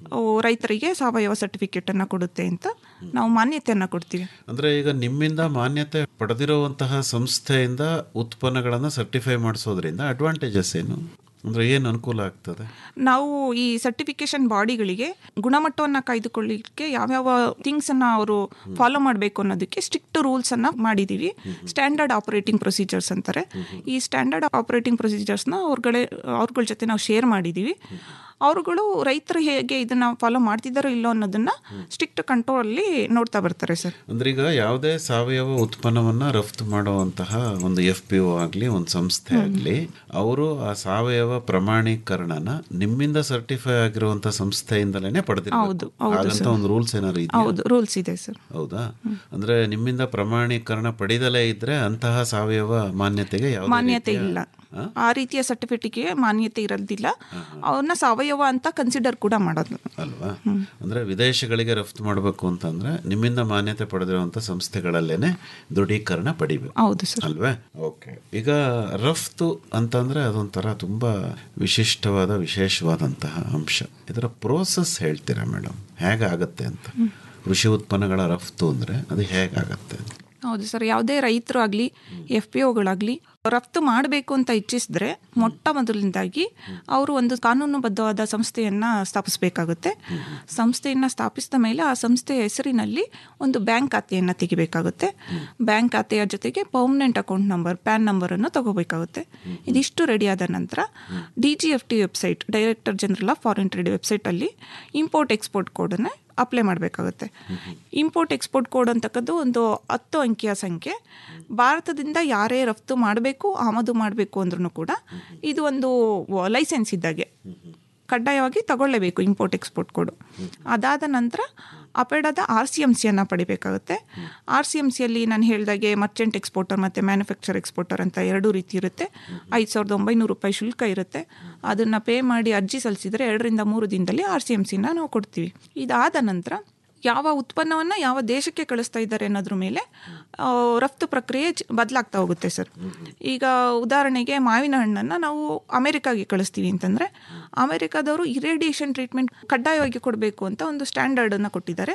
ರೈತರಿಗೆ ಸಾವಯವ ಸರ್ಟಿಫಿಕೇಟನ್ನು ಕೊಡುತ್ತೆ ಅಂತ ನಾವು ಮಾನ್ಯತೆಯನ್ನು ಕೊಡ್ತೀವಿ ಅಂದರೆ ಈಗ ನಿಮ್ಮಿಂದ ಮಾನ್ಯತೆ ಪಡೆದಿರುವಂತಹ ಸಂಸ್ಥೆಯಿಂದ ಉತ್ಪನ್ನಗಳನ್ನು ಸರ್ಟಿಫೈ ಮಾಡಿಸೋದ್ರಿಂದ ಅಡ್ವಾಂಟೇಜಸ್ ಏನು ಅಂದರೆ ಏನು ಅನುಕೂಲ ಆಗ್ತದೆ ನಾವು ಈ ಸರ್ಟಿಫಿಕೇಶನ್ ಬಾಡಿಗಳಿಗೆ ಗುಣಮಟ್ಟವನ್ನು ಕಾಯ್ದುಕೊಳ್ಳಿಕ್ಕೆ ಯಾವ್ಯಾವ ಥಿಂಗ್ಸನ್ನು ಅವರು ಫಾಲೋ ಮಾಡಬೇಕು ಅನ್ನೋದಕ್ಕೆ ಸ್ಟ್ರಿಕ್ಟ್ ರೂಲ್ಸನ್ನು ಮಾಡಿದ್ದೀವಿ ಸ್ಟ್ಯಾಂಡರ್ಡ್ ಆಪರೇಟಿಂಗ್ ಪ್ರೊಸೀಜರ್ಸ್ ಅಂತಾರೆ ಈ ಸ್ಟ್ಯಾಂಡರ್ಡ್ ಆಪರೇಟಿಂಗ್ ಪ್ರೊಸೀಜರ್ಸ್ನ ಅವ್ರಗಳೇ ಅವ್ರಗಳ ಜೊತೆ ನಾವು ಶೇರ್ ಮಾಡಿದ್ದೀವಿ ಅವರುಗಳು ರೈತರು ಹೇಗೆ ಇದನ್ನು ಫಾಲೋ ಮಾಡ್ತಿದ್ದಾರೋ ಇಲ್ಲೋ ಅನ್ನೋದನ್ನು ಸ್ಟ್ರಿಕ್ಟ್ ಕಂಟ್ರೋಲಲ್ಲಿ ನೋಡ್ತಾ ಬರ್ತಾರೆ ಸರ್ ಅಂದ್ರೆ ಈಗ ಯಾವುದೇ ಸಾವಯವ ಉತ್ಪನ್ನವನ್ನ ರಫ್ತು ಮಾಡುವಂತಹ ಒಂದು ಎಫ್ ಪಿ ಒ ಆಗಲಿ ಒಂದು ಸಂಸ್ಥೆ ಆಗಲಿ ಅವರು ಆ ಸಾವಯವ ಪ್ರಮಾಣೀಕರಣನ ನಿಮ್ಮಿಂದ ಸರ್ಟಿಫೈ ಆಗಿರುವಂತ ಸಂಸ್ಥೆಯಿಂದಲೇ ಹೌದು, ಪಡೆದಿರಬೇಕು ಹೌದು ಹಾಗಂತ ಸರ್. ಒಂದು ರೂಲ್ಸ್ ಏನಾದ್ರು ಇದೆಯಾ ಹೌದು ರೂಲ್ಸ್ ಇದೆ ಸರ್ ಹೌದಾ ಅಂದ್ರೆ ನಿಮ್ಮಿಂದ ಪ್ರಮಾಣೀಕರಣ ಪಡೆದಲೇ ಇದ್ರೆ ಅಂತಹ ಸಾವಯವ ಮಾನ್ಯತೆಗೆ ಯಾವುದೇ ಮಾನ್ಯತೆ ರೀತಿಯ- ಇಲ್ಲ ಆ? ಆ ರೀತಿಯ ಸರ್ಟಿಫಿಕೇಟ್ಗೆ ಮಾನ್ಯತೆ ಇರೋದಿಲ್ಲ ಅವನ್ನ ಸಾವಯವ ಅಂತ ಕನ್ಸಿಡರ್ ಕೂಡ ಮಾಡೋದು ಅಲ್ವಾ ಅಂದ್ರೆ ವಿದೇಶಗಳಿಗೆ ರಫ್ತು ಮಾಡಬೇಕು ಅಂತಂದ್ರೆ ನಿಮ್ಮಿಂದ ಮಾನ್ಯತೆ ಪಡೆದಿರುವಂತ ಸಂಸ್ಥೆಗಳಲ್ಲೇನೆ ದೃಢೀಕರಣ ಪಡಿಬೇಕು ಹೌದು ಸರ್ ಅಲ್ವೇ ಓಕೆ ಈಗ ರಫ್ತು ಅಂತಂದ್ರೆ ಅದೊಂಥರ ತುಂಬಾ ವಿಶಿಷ್ಟವಾದ ವಿಶೇಷವಾದಂತಹ ಅಂಶ ಇದರ ಪ್ರೋಸೆಸ್ ಹೇಳ್ತೀರಾ ಮೇಡಮ್ ಹೇಗಾಗತ್ತೆ ಅಂತ ಕೃಷಿ ಉತ್ಪನ್ನಗಳ ರಫ್ತು ಅಂದ್ರೆ ಅದು ಹೇಗಾಗತ್ತೆ ಅಂತ ಹೌದು ಸರ್ ಯಾವುದೇ ರೈತರು ಆಗಲಿ ಎಫ್ ಪಿ ಒಗಳಾಗಲಿ ರಫ್ತು ಮಾಡಬೇಕು ಅಂತ ಇಚ್ಛಿಸಿದ್ರೆ ಮೊಟ್ಟ ಮೊದಲನೇದಾಗಿ ಅವರು ಒಂದು ಕಾನೂನುಬದ್ಧವಾದ ಸಂಸ್ಥೆಯನ್ನು ಸ್ಥಾಪಿಸಬೇಕಾಗುತ್ತೆ ಸಂಸ್ಥೆಯನ್ನು ಸ್ಥಾಪಿಸಿದ ಮೇಲೆ ಆ ಸಂಸ್ಥೆಯ ಹೆಸರಿನಲ್ಲಿ ಒಂದು ಬ್ಯಾಂಕ್ ಖಾತೆಯನ್ನು ತೆಗಿಬೇಕಾಗುತ್ತೆ ಬ್ಯಾಂಕ್ ಖಾತೆಯ ಜೊತೆಗೆ ಪರ್ಮನೆಂಟ್ ಅಕೌಂಟ್ ನಂಬರ್ ಪ್ಯಾನ್ ನಂಬರನ್ನು ತಗೋಬೇಕಾಗುತ್ತೆ ಇದಿಷ್ಟು ರೆಡಿ ಆದ ನಂತರ D G F T website director general of foreign trade ವೆಬ್ಸೈಟಲ್ಲಿ ಇಂಪೋರ್ಟ್ ಎಕ್ಸ್ಪೋರ್ಟ್ ಕೋಡನ್ನು ಅಪ್ಲೈ ಮಾಡಬೇಕಾಗುತ್ತೆ ಇಂಪೋರ್ಟ್ ಎಕ್ಸ್ಪೋರ್ಟ್ ಕೋಡ್ ಅಂತಕ್ಕದ್ದು ಒಂದು ಹತ್ತು ಅಂಕಿಯ ಸಂಖ್ಯೆ ಭಾರತದಿಂದ ಯಾರೇ ರಫ್ತು ಮಾಡಬೇಕು ಆಮದು ಮಾಡಬೇಕು ಅಂದ್ರೂ ಕೂಡ ಇದು ಒಂದು ಲೈಸೆನ್ಸ್ ಇದ್ದಾಗೆ ಕಡ್ಡಾಯವಾಗಿ ತಗೊಳ್ಳೇಬೇಕು ಇಂಪೋರ್ಟ್ ಎಕ್ಸ್ಪೋರ್ಟ್ ಕೋಡು ಅದಾದ ನಂತರ ಅಪೆಡದ ಆರ್ ಸಿ ಎಮ್ ಸಿಯನ್ನು ಪಡಿಬೇಕಾಗುತ್ತೆ ಆರ್ ಸಿ ಎಮ್ ಸಿಯಲ್ಲಿ ನಾನು ಹೇಳ್ದಾಗೆ ಮರ್ಚೆಂಟ್ ಎಕ್ಸ್ಪೋರ್ಟರ್ ಮತ್ತು ಮ್ಯಾನುಫ್ಯಾಕ್ಚರ್ ಎಕ್ಸ್ಪೋರ್ಟರ್ ಅಂತ ಎರಡೂ ರೀತಿ ಇರುತ್ತೆ ಐದು ಸಾವಿರದ ಒಂಬೈನೂರು ರೂಪಾಯಿ ಶುಲ್ಕ ಇರುತ್ತೆ ಅದನ್ನು ಪೇ ಮಾಡಿ ಅರ್ಜಿ ಸಲ್ಲಿಸಿದರೆ ಎರಡರಿಂದ ಮೂರು ದಿನದಲ್ಲಿ ಆರ್ ಸಿ ಎಮ್ ಸಿನ ನಾವು ಕೊಡ್ತೀವಿ ಇದಾದ ನಂತರ ಯಾವ ಉತ್ಪನ್ನವನ್ನು ಯಾವ ದೇಶಕ್ಕೆ ಕಳಿಸ್ತಾ ಇದ್ದಾರೆ ಅನ್ನೋದ್ರ ಮೇಲೆ ಆ, ರಫ್ತು ಪ್ರಕ್ರಿಯೆ ಚ- ಬದಲಾಗ್ತಾ ಹೋಗುತ್ತೆ ಸರ್ ಈಗ ಉದಾಹರಣೆಗೆ ಮಾವಿನ ಹಣ್ಣನ್ನು ನಾವು ಅಮೆರಿಕಾಗೆ ಕಳಿಸ್ತೀವಿ ಅಂತಂದರೆ ಅಮೆರಿಕಾದವರು ಇರೇಡಿಯೇಷನ್ ಟ್ರೀಟ್ಮೆಂಟ್ ಕಡ್ಡಾಯವಾಗಿ ಕೊಡಬೇಕು ಅಂತ ಒಂದು ಸ್ಟ್ಯಾಂಡರ್ಡನ್ನು ಕೊಟ್ಟಿದ್ದಾರೆ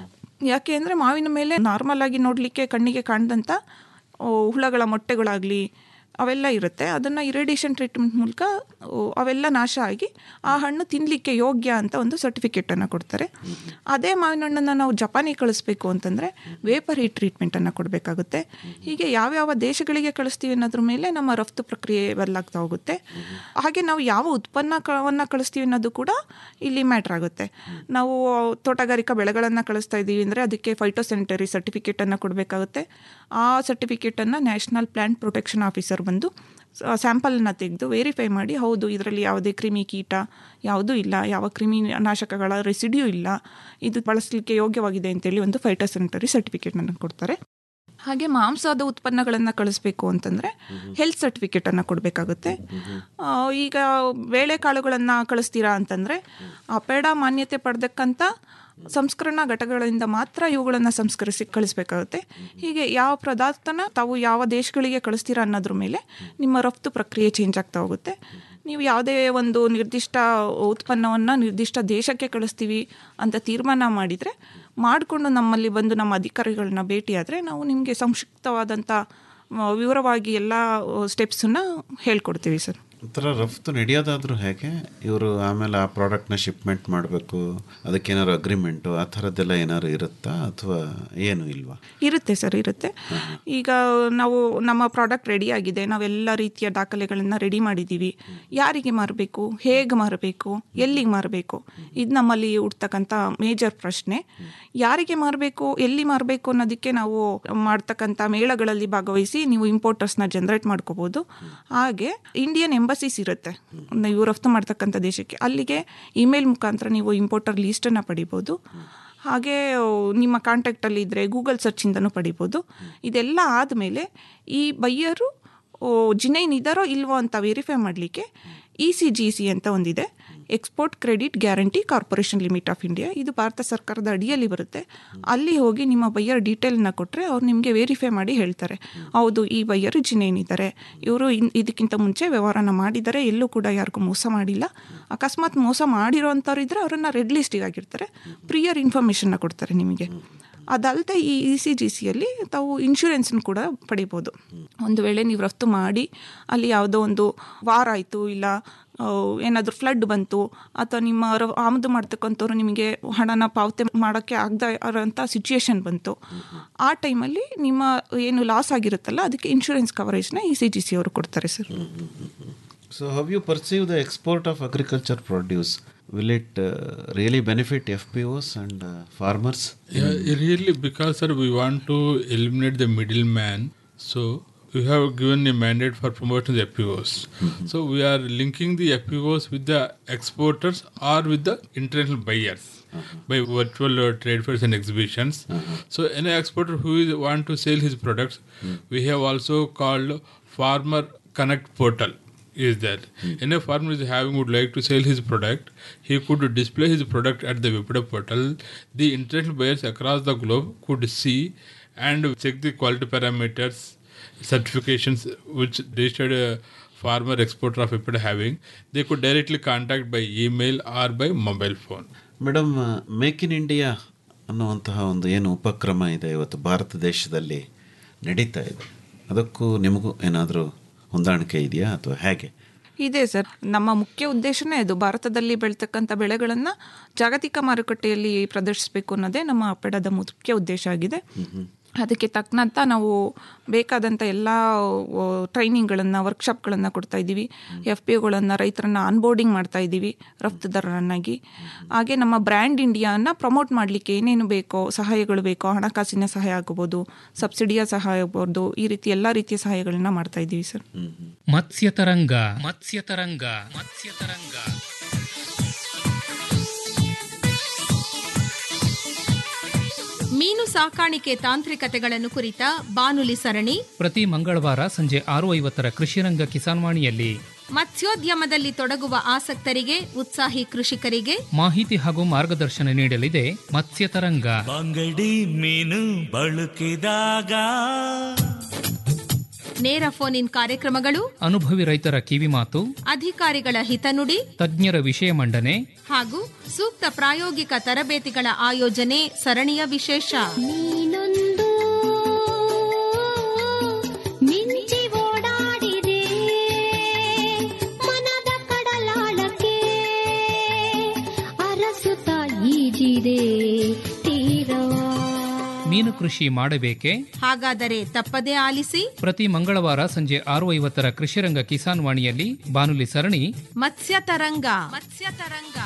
ಯಾಕೆ ಅಂದರೆ ಮಾವಿನ ಮೇಲೆ ನಾರ್ಮಲ್ ಆಗಿ ನೋಡಲಿಕ್ಕೆ ಕಣ್ಣಿಗೆ ಕಾಣದಂಥ ಆ, ಹುಳಗಳ ಮೊಟ್ಟೆಗಳಾಗಲಿ ಅವೆಲ್ಲ ಇರುತ್ತೆ ಅದನ್ನು ಇರಿಡೇಷನ್ ಟ್ರೀಟ್ಮೆಂಟ್ ಮೂಲಕ ಓ, ಅವೆಲ್ಲ ನಾಶ ಆಗಿ ಆ ಹಣ್ಣು ತಿನ್ನಲಿಕ್ಕೆ ಯೋಗ್ಯ ಅಂತ ಒಂದು ಸರ್ಟಿಫಿಕೇಟನ್ನು ಕೊಡ್ತಾರೆ ಅದೇ ಮಾವಿನ ಹಣ್ಣನ್ನು ನಾವು ಜಪಾನಿಗೆ ಕಳಿಸ್ಬೇಕು ಅಂತಂದರೆ ವೇಪರ್ ಹೀಟ್ ಟ್ರೀಟ್ಮೆಂಟನ್ನು ಕೊಡಬೇಕಾಗುತ್ತೆ ಹೀಗೆ ಯಾವ್ಯಾವ ದೇಶಗಳಿಗೆ ಕಳಿಸ್ತೀವಿ ಅನ್ನೋದ್ರ ಮೇಲೆ ನಮ್ಮ ರಫ್ತು ಪ್ರಕ್ರಿಯೆ ಬದಲಾಗ್ತಾ ಹೋಗುತ್ತೆ ಹಾಗೆ ನಾವು ಯಾವ ಉತ್ಪನ್ನವನ್ನು ಕಳಿಸ್ತೀವಿ ಅನ್ನೋದು ಕೂಡ ಇಲ್ಲಿ ಮ್ಯಾಟ್ರ್ ಆಗುತ್ತೆ ನಾವು ತೋಟಗಾರಿಕಾ ಬೆಳೆಗಳನ್ನು ಕಳಿಸ್ತಾ ಇದ್ದೀವಿ ಅಂದರೆ ಅದಕ್ಕೆ ಫೈಟೋಸ್ಯಾನಿಟರಿ ಸರ್ಟಿಫಿಕೇಟನ್ನು ಕೊಡಬೇಕಾಗುತ್ತೆ ಆ ಸರ್ಟಿಫಿಕೇಟನ್ನು ನ್ಯಾಷನಲ್ ಪ್ಲ್ಯಾಂಟ್ ಪ್ರೊಟೆಕ್ಷನ್ ಆಫೀಸರ್ ಬಂದು ಸ್ಯಾಂಪಲನ್ನು ತೆಗೆದು ವೆರಿಫೈ ಮಾಡಿ ಹೌದು ಇದರಲ್ಲಿ ಯಾವುದೇ ಕ್ರಿಮಿ ಕೀಟ ಯಾವುದೂ ಇಲ್ಲ ಯಾವ ಕ್ರಿಮಿ ನಾಶಕಗಳ ರೆಸಿಡ್ಯೂ ಇಲ್ಲ ಇದು ಬಳಸಲಿಕ್ಕೆ ಯೋಗ್ಯವಾಗಿದೆ ಅಂತೇಳಿ ಒಂದು ಫೈಟೋಸ್ಯಾನಿಟರಿ ಸರ್ಟಿಫಿಕೇಟನ್ನು ಕೊಡ್ತಾರೆ ಹಾಗೆ ಮಾಂಸದ ಉತ್ಪನ್ನಗಳನ್ನು ಕಳಿಸ್ಬೇಕು ಅಂತಂದರೆ ಹೆಲ್ತ್ ಸರ್ಟಿಫಿಕೇಟನ್ನು ಕೊಡಬೇಕಾಗುತ್ತೆ ಆ, ಈಗ ಬೇಳೆಕಾಳುಗಳನ್ನು ಕಳಿಸ್ತೀರಾ ಅಂತಂದರೆ ಅಪೇಡ ಮಾನ್ಯತೆ ಪಡೆದಕ್ಕಂಥ ಸಂಸ್ಕರಣಾ ಘಟಕಗಳಿಂದ ಮಾತ್ರ ಇವುಗಳನ್ನು ಸಂಸ್ಕರಿಸಿ ಕಳಿಸ್ಬೇಕಾಗುತ್ತೆ ಹೀಗೆ ಯಾವ ಪದಾರ್ಥನ ತಾವು ಯಾವ ದೇಶಗಳಿಗೆ ಕಳಿಸ್ತೀರಾ ಅನ್ನೋದ್ರ ಮೇಲೆ ನಿಮ್ಮ ರಫ್ತು ಪ್ರಕ್ರಿಯೆ ಚೇಂಜ್ ಆಗ್ತಾ ಹೋಗುತ್ತೆ ನೀವು ಯಾವುದೇ ಒಂದು ನಿರ್ದಿಷ್ಟ ಉತ್ಪನ್ನವನ್ನು ನಿರ್ದಿಷ್ಟ ದೇಶಕ್ಕೆ ಕಳಿಸ್ತೀವಿ ಅಂತ ತೀರ್ಮಾನ ಮಾಡಿದರೆ ಮಾಡಿಕೊಂಡು ನಮ್ಮಲ್ಲಿ ಬಂದು ನಮ್ಮ ಅಧಿಕಾರಿಗಳನ್ನ ಭೇಟಿಯಾದರೆ ನಾವು ನಿಮಗೆ ಸಂಕ್ಷಿಪ್ತವಾದಂಥ ಆ, ವಿವರವಾಗಿ ಎಲ್ಲ ಸ್ಟೆಪ್ಸನ್ನು ಹೇಳ್ಕೊಡ್ತೀವಿ ಸರ್ ಒಂಥರ ರಫ್ತು ನಡೆಯೋದಾದ್ರೂ ಹೇಗೆ ಇವರು ಆಮೇಲೆ ಆ ಪ್ರಾಡಕ್ಟ್ನ ಶಿಪ್ಮೆಂಟ್ ಮಾಡಬೇಕು ಅದಕ್ಕೇನಾದ್ರು ಅಗ್ರಿಮೆಂಟು ಆ ಥರದ್ದೆಲ್ಲ ಏನಾದ್ರು ಇರುತ್ತಾ ಅಥವಾ ಏನು ಇಲ್ವಾ ಇರುತ್ತೆ ಸರ್ ಇರುತ್ತೆ ಈಗ ನಾವು ನಮ್ಮ ಪ್ರಾಡಕ್ಟ್ ರೆಡಿ ಆಗಿದೆ ನಾವೆಲ್ಲ ರೀತಿಯ ದಾಖಲೆಗಳನ್ನು ರೆಡಿ ಮಾಡಿದ್ದೀವಿ ಯಾರಿಗೆ ಮಾರಬೇಕು ಹೇಗೆ ಮಾರಬೇಕು ಎಲ್ಲಿಗೆ ಮಾರಬೇಕು ಇದು ನಮ್ಮಲ್ಲಿ ಹುಡ್ತಕ್ಕಂಥ ಮೇಜರ್ ಪ್ರಶ್ನೆ ಯಾರಿಗೆ ಮಾರಬೇಕು ಎಲ್ಲಿ ಮಾರಬೇಕು ಅನ್ನೋದಕ್ಕೆ ನಾವು ಮಾಡ್ತಕ್ಕಂಥ ಮೇಳಗಳಲ್ಲಿ ಭಾಗವಹಿಸಿ ನೀವು ಇಂಪೋರ್ಟರ್ಸ್ನ ಜನರೇಟ್ ಮಾಡ್ಕೋಬೋದು ಹಾಗೆ ಇಂಡಿಯನ್ ಎಂಬಸೀಸ್ ಇರುತ್ತೆ ನೀವು ರಫ್ತು ಮಾಡ್ತಕ್ಕಂಥ ದೇಶಕ್ಕೆ ಅಲ್ಲಿಗೆ ಇಮೇಲ್ ಮುಖಾಂತರ ನೀವು ಇಂಪೋರ್ಟರ್ ಲೀಸ್ಟನ್ನು ಪಡಿಬೋದು ಹಾಗೆ ಆ, ನಿಮ್ಮ ಕಾಂಟ್ಯಾಕ್ಟಲ್ಲಿ ಇದ್ದರೆ ಗೂಗಲ್ ಸರ್ಚಿಂದನೂ ಪಡಿಬೋದು ಇದೆಲ್ಲ ಆದಮೇಲೆ ಈ ಬೈಯರು ಜಿನೈನ್ ಇದ್ದಾರೋ ಇಲ್ವೋ ಅಂತ ವೆರಿಫೈ ಮಾಡಲಿಕ್ಕೆ ಇ ಸಿ ಜಿ ಸಿ ಅಂತ ಒಂದಿದೆ export credit guarantee corporation limit of India ಇದು ಭಾರತ ಸರ್ಕಾರದ ಅಡಿಯಲ್ಲಿ ಬರುತ್ತೆ ಅಲ್ಲಿ ಹೋಗಿ ನಿಮ್ಮ ಬೈಯರ್ ಡೀಟೇಲ್ನ ಕೊಟ್ಟರೆ ಅವ್ರು ನಿಮಗೆ ವೆರಿಫೈ ಮಾಡಿ ಹೇಳ್ತಾರೆ ಹೌದು ಈ ಬೈಯರು ಜಿನೇನ್ ಇದ್ದಾರೆ ಇವರು ಇದಕ್ಕಿಂತ ಮುಂಚೆ ವ್ಯವಹಾರನ ಮಾಡಿದ್ದಾರೆ ಎಲ್ಲೂ ಕೂಡ ಯಾರಿಗೂ ಮೋಸ ಮಾಡಿಲ್ಲ ಅಕಸ್ಮಾತ್ ಮೋಸ ಮಾಡಿರೋಂಥವ್ರು ಇದ್ದರೆ ಅವರನ್ನು ರೆಡ್ ಲಿಸ್ಟಿಗೆ ಆಗಿರ್ತಾರೆ ಪ್ರಿಯರ್ ಇನ್ಫಾರ್ಮೇಷನ್ನ ಕೊಡ್ತಾರೆ ನಿಮಗೆ ಅದಲ್ಲದೆ ಈ ಇ ಸಿ ಜಿ ಸಿಯಲ್ಲಿ ತಾವು ಇನ್ಶೂರೆನ್ಸ್ನ ಕೂಡ ಪಡಿಬೋದು ಒಂದು ವೇಳೆ ನೀವು ರಫ್ತು ಮಾಡಿ ಅಲ್ಲಿ ಯಾವುದೋ ಒಂದು ವಾರ ಆಯಿತು ಇಲ್ಲ ಏನಾದರೂ ಫ್ಲಡ್ ಬಂತು ಅಥವಾ ನಿಮ್ಮ ರ- ಆಮದು ಮಾಡ್ತಕ್ಕಂಥವ್ರು ನಿಮಗೆ ಹಣನ ಪಾವತಿ ಮಾಡೋಕ್ಕೆ ಆಗದ ಇರೋಂಥ ಸಿಚುಯೇಷನ್ ಬಂತು ಆ ಟೈಮಲ್ಲಿ ನಿಮ್ಮ ಏನು ಲಾಸ್ ಆಗಿರುತ್ತಲ್ಲ ಅದಕ್ಕೆ ಇನ್ಶೂರೆನ್ಸ್ ಕವರೇಜ್ನ ಇ ಸಿ ಜಿ ಸಿ ಅವರು ಕೊಡ್ತಾರೆ sir so how you perceive the export of agriculture produce will it really benefit F P Os and farmers Yeah, really, because sir, we want to eliminate the middleman. So we have given a mandate for promoting the FPOs. So we are linking the FPOs with the exporters or with the international buyers by virtual uh, trade fairs and exhibitions. So any exporter who is, want to sell his products, we have also called Farmer Connect portal is that any farmer is having would like to sell his product he could display his product at the website portal the international buyers across the globe could see and check the quality parameters certifications which registered uh, farmer exporter of Epida having they could directly contact by email or by mobile phone madam make in India ಅನ್ನುವಂತಹ ಒಂದು ಏನು ಉಪಕ್ರಮ ಇದೆ ಇವತ್ತು ಭಾರತ ದೇಶದಲ್ಲಿ ನಡೀತಾ ಇದೆ ಅದಕ್ಕೂ ನಿಮಗೂ ಏನಾದರೂ ಹೊಂದಾಣಿಕೆ ಇದೆಯಾ ಅಥವಾ ಹೇಗೆ ಇದೆ ಸರ್ ನಮ್ಮ ಮುಖ್ಯ ಉದ್ದೇಶನೇ ಅದು ಭಾರತದಲ್ಲಿ ಬೆಳ್ತಕ್ಕಂಥ ಬೆಳೆಗಳನ್ನು ಜಾಗತಿಕ ಮಾರುಕಟ್ಟೆಯಲ್ಲಿ ಪ್ರದರ್ಶಿಸಬೇಕು ಅನ್ನೋದೇ ನಮ್ಮ ಅಪೆಡದ ಮುಖ್ಯ ಉದ್ದೇಶ ಆಗಿದೆ ಅದಕ್ಕೆ ತಕ್ಕನಂತ ನಾವು ಬೇಕಾದಂಥ ಎಲ್ಲ ಟ್ರೈನಿಂಗ್ಗಳನ್ನು ವರ್ಕ್ಶಾಪ್ಗಳನ್ನು ಕೊಡ್ತಾ ಇದ್ದೀವಿ ಎಫ್ ಪಿ ಒಗಳನ್ನು ರೈತರನ್ನ ಆನ್ಬೋರ್ಡಿಂಗ್ ಮಾಡ್ತಾ ಇದ್ದೀವಿ ರಫ್ತುದಾರರನ್ನಾಗಿ ಹಾಗೆ ನಮ್ಮ ಬ್ರ್ಯಾಂಡ್ ಇಂಡಿಯಾನ ಪ್ರಮೋಟ್ ಮಾಡಲಿಕ್ಕೆ ಏನೇನು ಬೇಕೋ ಸಹಾಯಗಳು ಬೇಕೋ ಹಣಕಾಸಿನ ಸಹಾಯ ಆಗ್ಬೋದು ಸಬ್ಸಿಡಿಯ ಸಹಾಯ ಆಗ್ಬೋದು ಈ ರೀತಿ ಎಲ್ಲ ರೀತಿಯ ಸಹಾಯಗಳನ್ನ ಮಾಡ್ತಾ ಇದ್ದೀವಿ ಸರ್ ಮತ್ಸ್ಯತರಂಗ ಮತ್ಸ್ಯತರಂಗ ಮತ್ಸ್ಯತರಂಗ ಮೀನು ಸಾಕಾಣಿಕೆ ತಾಂತ್ರಿಕತೆಗಳನ್ನು ಕುರಿತ ಬಾನುಲಿ ಸರಣಿ ಪ್ರತಿ ಮಂಗಳವಾರ ಸಂಜೆ ಆರು ಐವತ್ತರ ಕೃಷಿರಂಗ ಕಿಸಾನ್ವಾಣಿಯಲ್ಲಿ ಮತ್ಸ್ಯೋದ್ಯಮದಲ್ಲಿ ತೊಡಗುವ ಆಸಕ್ತರಿಗೆ ಉತ್ಸಾಹಿ ಕೃಷಿಕರಿಗೆ ಮಾಹಿತಿ ಹಾಗೂ ಮಾರ್ಗದರ್ಶನ ನೀಡಲಿದೆ ಮತ್ಸ್ಯತರಂಗ ಬಂಗಡಿ ಮೀನು ಬಳುಕಿದಾಗ ನೇರ ಫೋನ್ ಇನ್ ಕಾರ್ಯಕ್ರಮಗಳು ಅನುಭವಿ ರೈತರ ಕಿವಿಮಾತು ಅಧಿಕಾರಿಗಳ ಹಿತನುಡಿ ತಜ್ಞರ ವಿಷಯ ಮಂಡನೆ ಹಾಗೂ ಸೂಕ್ತ ಪ್ರಾಯೋಗಿಕ ತರಬೇತಿಗಳ ಆಯೋಜನೆ ಸರಣಿಯ ವಿಶೇಷ ಮಿಂಚಿ ಓಡಾಡಿದೆ ಕೃಷಿ ಮಾಡಬೇಕೆ ಹಾಗಾದರೆ ತಪ್ಪದೇ ಆಲಿಸಿ ಪ್ರತಿ ಮಂಗಳವಾರ ಸಂಜೆ ಆರು ಐವತ್ತರ ಕೃಷಿರಂಗ ಕಿಸಾನ್ ವಾಣಿಯಲ್ಲಿ ಬಾನುಲಿ ಸರಣಿ ಮತ್ಸ್ಯ ತರಂಗ ಮತ್ಸ್ಯ ತರಂಗ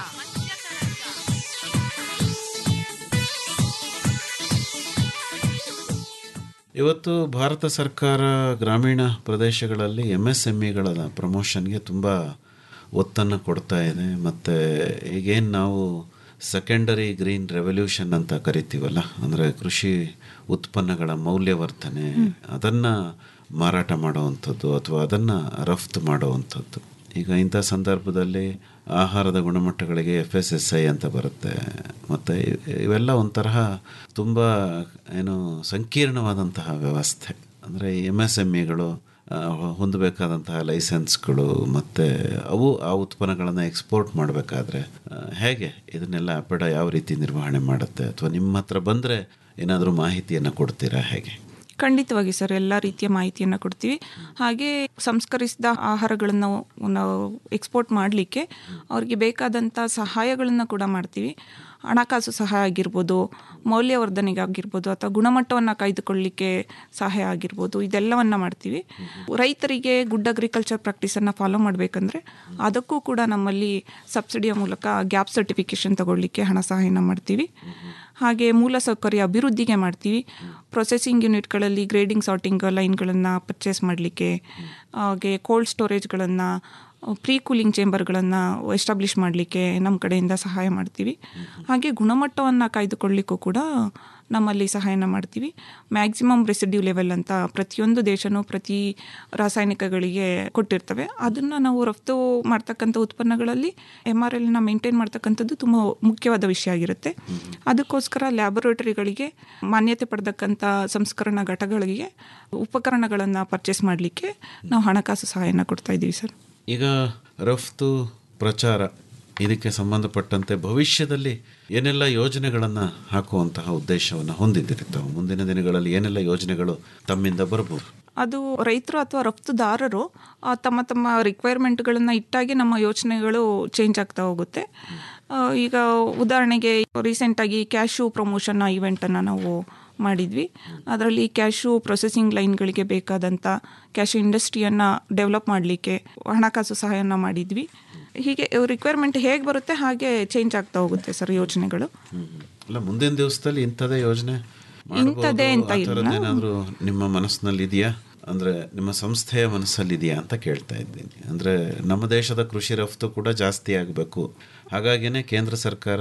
ಇವತ್ತು ಭಾರತ ಸರ್ಕಾರ ಗ್ರಾಮೀಣ ಪ್ರದೇಶಗಳಲ್ಲಿ ಎಮ್ ಎಸ್ ಎಮ್ ಇಗಳ ಪ್ರಮೋಷನ್ಗೆ ತುಂಬ ಒತ್ತನ್ನು ಕೊಡ್ತಾ ಇದೆ ಮತ್ತು ಈಗೇನು ನಾವು ಸೆಕೆಂಡರಿ ಗ್ರೀನ್ ರೆವಲ್ಯೂಷನ್ ಅಂತ ಕರಿತೀವಲ್ಲ ಅಂದರೆ ಕೃಷಿ ಉತ್ಪನ್ನಗಳ ಮೌಲ್ಯವರ್ಧನೆ ಅದನ್ನು ಮಾರಾಟ ಮಾಡುವಂಥದ್ದು ಅಥವಾ ಅದನ್ನು ರಫ್ತು ಮಾಡುವಂಥದ್ದು ಈಗ ಇಂಥ ಸಂದರ್ಭದಲ್ಲಿ ಆಹಾರದ ಗುಣಮಟ್ಟಗಳಿಗೆ ಎಫ್ ಎಸ್ ಎಸ್ ಐ ಅಂತ ಬರುತ್ತೆ ಮತ್ತು ಇವೆಲ್ಲ ಒಂಥರಹ ತುಂಬ ಏನು ಸಂಕೀರ್ಣವಾದಂತಹ ವ್ಯವಸ್ಥೆ ಅಂದರೆ ಎಮ್ ಎಸ್ ಎಮ್ ಇಗಳು ಹೊಂದಬೇಕಾದಂತಹ ಲೈಸೆನ್ಸ್ಗಳು ಮತ್ತು ಅವು ಆ ಉತ್ಪನ್ನಗಳನ್ನು ಎಕ್ಸ್ಪೋರ್ಟ್ ಮಾಡಬೇಕಾದ್ರೆ ಹೇಗೆ ಇದನ್ನೆಲ್ಲ ಅಪಡ ಯಾವ ರೀತಿ ನಿರ್ವಹಣೆ ಮಾಡುತ್ತೆ ಅಥವಾ ನಿಮ್ಮ ಹತ್ರ ಬಂದರೆ ಏನಾದರೂ ಮಾಹಿತಿಯನ್ನು ಕೊಡ್ತೀರಾ ಹೇಗೆ ಖಂಡಿತವಾಗಿ ಸರ್ ಎಲ್ಲ ರೀತಿಯ ಮಾಹಿತಿಯನ್ನು ಕೊಡ್ತೀವಿ ಹಾಗೆ ಸಂಸ್ಕರಿಸಿದ ಆಹಾರಗಳನ್ನು ನಾವು ಎಕ್ಸ್ಪೋರ್ಟ್ ಮಾಡಲಿಕ್ಕೆ ಅವ್ರಿಗೆ ಬೇಕಾದಂಥ ಸಹಾಯಗಳನ್ನು ಕೂಡ ಮಾಡ್ತೀವಿ ಹಣಕಾಸು ಸಹಾಯ ಆಗಿರ್ಬೋದು ಮೌಲ್ಯವರ್ಧನೆಗಾಗಿರ್ಬೋದು ಅಥವಾ ಗುಣಮಟ್ಟವನ್ನು ಕಾಯ್ದುಕೊಳ್ಳಲಿಕ್ಕೆ ಸಹಾಯ ಆಗಿರ್ಬೋದು ಇದೆಲ್ಲವನ್ನ ಮಾಡ್ತೀವಿ ರೈತರಿಗೆ ಗುಡ್ ಅಗ್ರಿಕಲ್ಚರ್ ಪ್ರಾಕ್ಟೀಸನ್ನು ಫಾಲೋ ಮಾಡಬೇಕಂದ್ರೆ ಅದಕ್ಕೂ ಕೂಡ ನಮ್ಮಲ್ಲಿ ಸಬ್ಸಿಡಿಯ ಮೂಲಕ ಗ್ಯಾಪ್ ಸರ್ಟಿಫಿಕೇಷನ್ ತಗೊಳ್ಳಿಕ್ಕೆ ಹಣ ಸಹಾಯನ ಮಾಡ್ತೀವಿ ಹಾಗೆ ಮೂಲಸೌಕರ್ಯ ಅಭಿವೃದ್ಧಿಗೆ ಮಾಡ್ತೀವಿ ಪ್ರೊಸೆಸಿಂಗ್ ಯೂನಿಟ್ಗಳಲ್ಲಿ ಗ್ರೇಡಿಂಗ್ ಸಾರ್ಟಿಂಗ್ ಲೈನ್ಗಳನ್ನು ಪರ್ಚೇಸ್ ಮಾಡಲಿಕ್ಕೆ ಹಾಗೆ ಕೋಲ್ಡ್ ಸ್ಟೋರೇಜ್ಗಳನ್ನು ಪ್ರೀ ಕೂಲಿಂಗ್ ಚೇಂಬರ್ಗಳನ್ನು ಎಸ್ಟಾಬ್ಲಿಷ್ ಮಾಡಲಿಕ್ಕೆ ನಮ್ಮ ಕಡೆಯಿಂದ ಸಹಾಯ ಮಾಡ್ತೀವಿ ಹಾಗೆ ಗುಣಮಟ್ಟವನ್ನು ಕಾಯ್ದುಕೊಳ್ಳಿಕ್ಕೂ ಕೂಡ ನಮ್ಮಲ್ಲಿ ಸಹಾಯನ ಮಾಡ್ತೀವಿ ಮ್ಯಾಕ್ಸಿಮಮ್ ರೆಸಿಡ್ಯೂ ಲೆವೆಲ್ ಅಂತ ಪ್ರತಿಯೊಂದು ದೇಶನೂ ಪ್ರತಿ ರಾಸಾಯನಿಕಗಳಿಗೆ ಕೊಟ್ಟಿರ್ತವೆ ಅದನ್ನು ನಾವು ರಫ್ತು ಮಾಡ್ತಕ್ಕಂಥ ಉತ್ಪನ್ನಗಳಲ್ಲಿ ಎಮ್ ಆರ್ ಎಲ್ನ ಮೇಂಟೈನ್ ಮಾಡ್ತಕ್ಕಂಥದ್ದು ತುಂಬ ಮುಖ್ಯವಾದ ವಿಷಯ ಆಗಿರುತ್ತೆ ಅದಕ್ಕೋಸ್ಕರ ಲ್ಯಾಬೊರೇಟರಿಗಳಿಗೆ ಮಾನ್ಯತೆ ಪಡೆದಕ್ಕಂಥ ಸಂಸ್ಕರಣಾ ಘಟಕಗಳಿಗೆ ಉಪಕರಣಗಳನ್ನು ಪರ್ಚೇಸ್ ಮಾಡಲಿಕ್ಕೆ ನಾವು ಹಣಕಾಸು ಸಹಾಯನ ಕೊಡ್ತಾ ಇದ್ದೀವಿ ಸರ್ ಈಗ ರಫ್ತು ಪ್ರಚಾರ ಇದಕ್ಕೆ ಸಂಬಂಧಪಟ್ಟಂತೆ ಭವಿಷ್ಯದಲ್ಲಿ ಏನೆಲ್ಲ ಯೋಜನೆಗಳನ್ನು ಹಾಕುವಂತಹ ಉದ್ದೇಶವನ್ನು ಹೊಂದಿದ್ದೀರಿ ತಾವು ಮುಂದಿನ ದಿನಗಳಲ್ಲಿ ಏನೆಲ್ಲ ಯೋಜನೆಗಳು ತಮ್ಮಿಂದ ಬರ್ಬೋದು ಅದು ರೈತರು ಅಥವಾ ರಫ್ತುದಾರರು ಆ, ತಮ್ಮ ತಮ್ಮ ರಿಕ್ವೈರ್ಮೆಂಟ್ಗಳನ್ನು ಇಟ್ಟಾಗೆ ನಮ್ಮ ಯೋಚನೆಗಳು ಚೇಂಜ್ ಆಗ್ತಾ ಹೋಗುತ್ತೆ ಆ, ಈಗ ಉದಾಹರಣೆಗೆ ರೀಸೆಂಟಾಗಿ ಕ್ಯಾಶು ಪ್ರಮೋಷನ್ ಇವೆಂಟನ್ನು ನಾವು ಮಾಡಿದ್ವಿ ಅದರಲ್ಲಿ ಕ್ಯಾಶು ಪ್ರೊಸೆಸಿಂಗ್ ಲೈನ್ಗಳಿಗೆ ಬೇಕಾದಂಥ ಕ್ಯಾಶು ಇಂಡಸ್ಟ್ರಿಯನ್ನು ಡೆವಲಪ್ ಮಾಡಲಿಕ್ಕೆ ಹಣಕಾಸು ಸಹಾಯನ ಮಾಡಿದ್ವಿ ಹೀಗೆ ರಿಕ್ವೈರ್ಮೆಂಟ್ ಹೇಗೆ ಬರುತ್ತೆ ಹಾಗೆ ಚೇಂಜ್ ಆಗ್ತಾ ಹೋಗುತ್ತೆ ಸರ್ ಯೋಜನೆಗಳು ಅಲ್ಲ ಮುಂದಿನ ದಿವಸದಲ್ಲಿ ಇಂಥದೇ ಯೋಜನೆ ಇಂಥದ್ದೇ ಅಂತ ಇಲ್ಲ. ಏನಾದರೂ ನಿಮ್ಮ ಮನಸ್ಸಿನಲ್ಲಿ ಇದೆಯಾ ಅಂದರೆ ನಿಮ್ಮ ಸಂಸ್ಥೆಯ ಮನಸ್ಸಲ್ಲಿ ಇದೆಯಾ ಅಂತ ಕೇಳ್ತಾ ಇದ್ದೀನಿ ಅಂದರೆ ನಮ್ಮ ದೇಶದ ಕೃಷಿ ರಫ್ತು ಕೂಡ ಜಾಸ್ತಿ ಆಗಬೇಕು ಹಾಗಾಗಿನೇ ಕೇಂದ್ರ ಸರ್ಕಾರ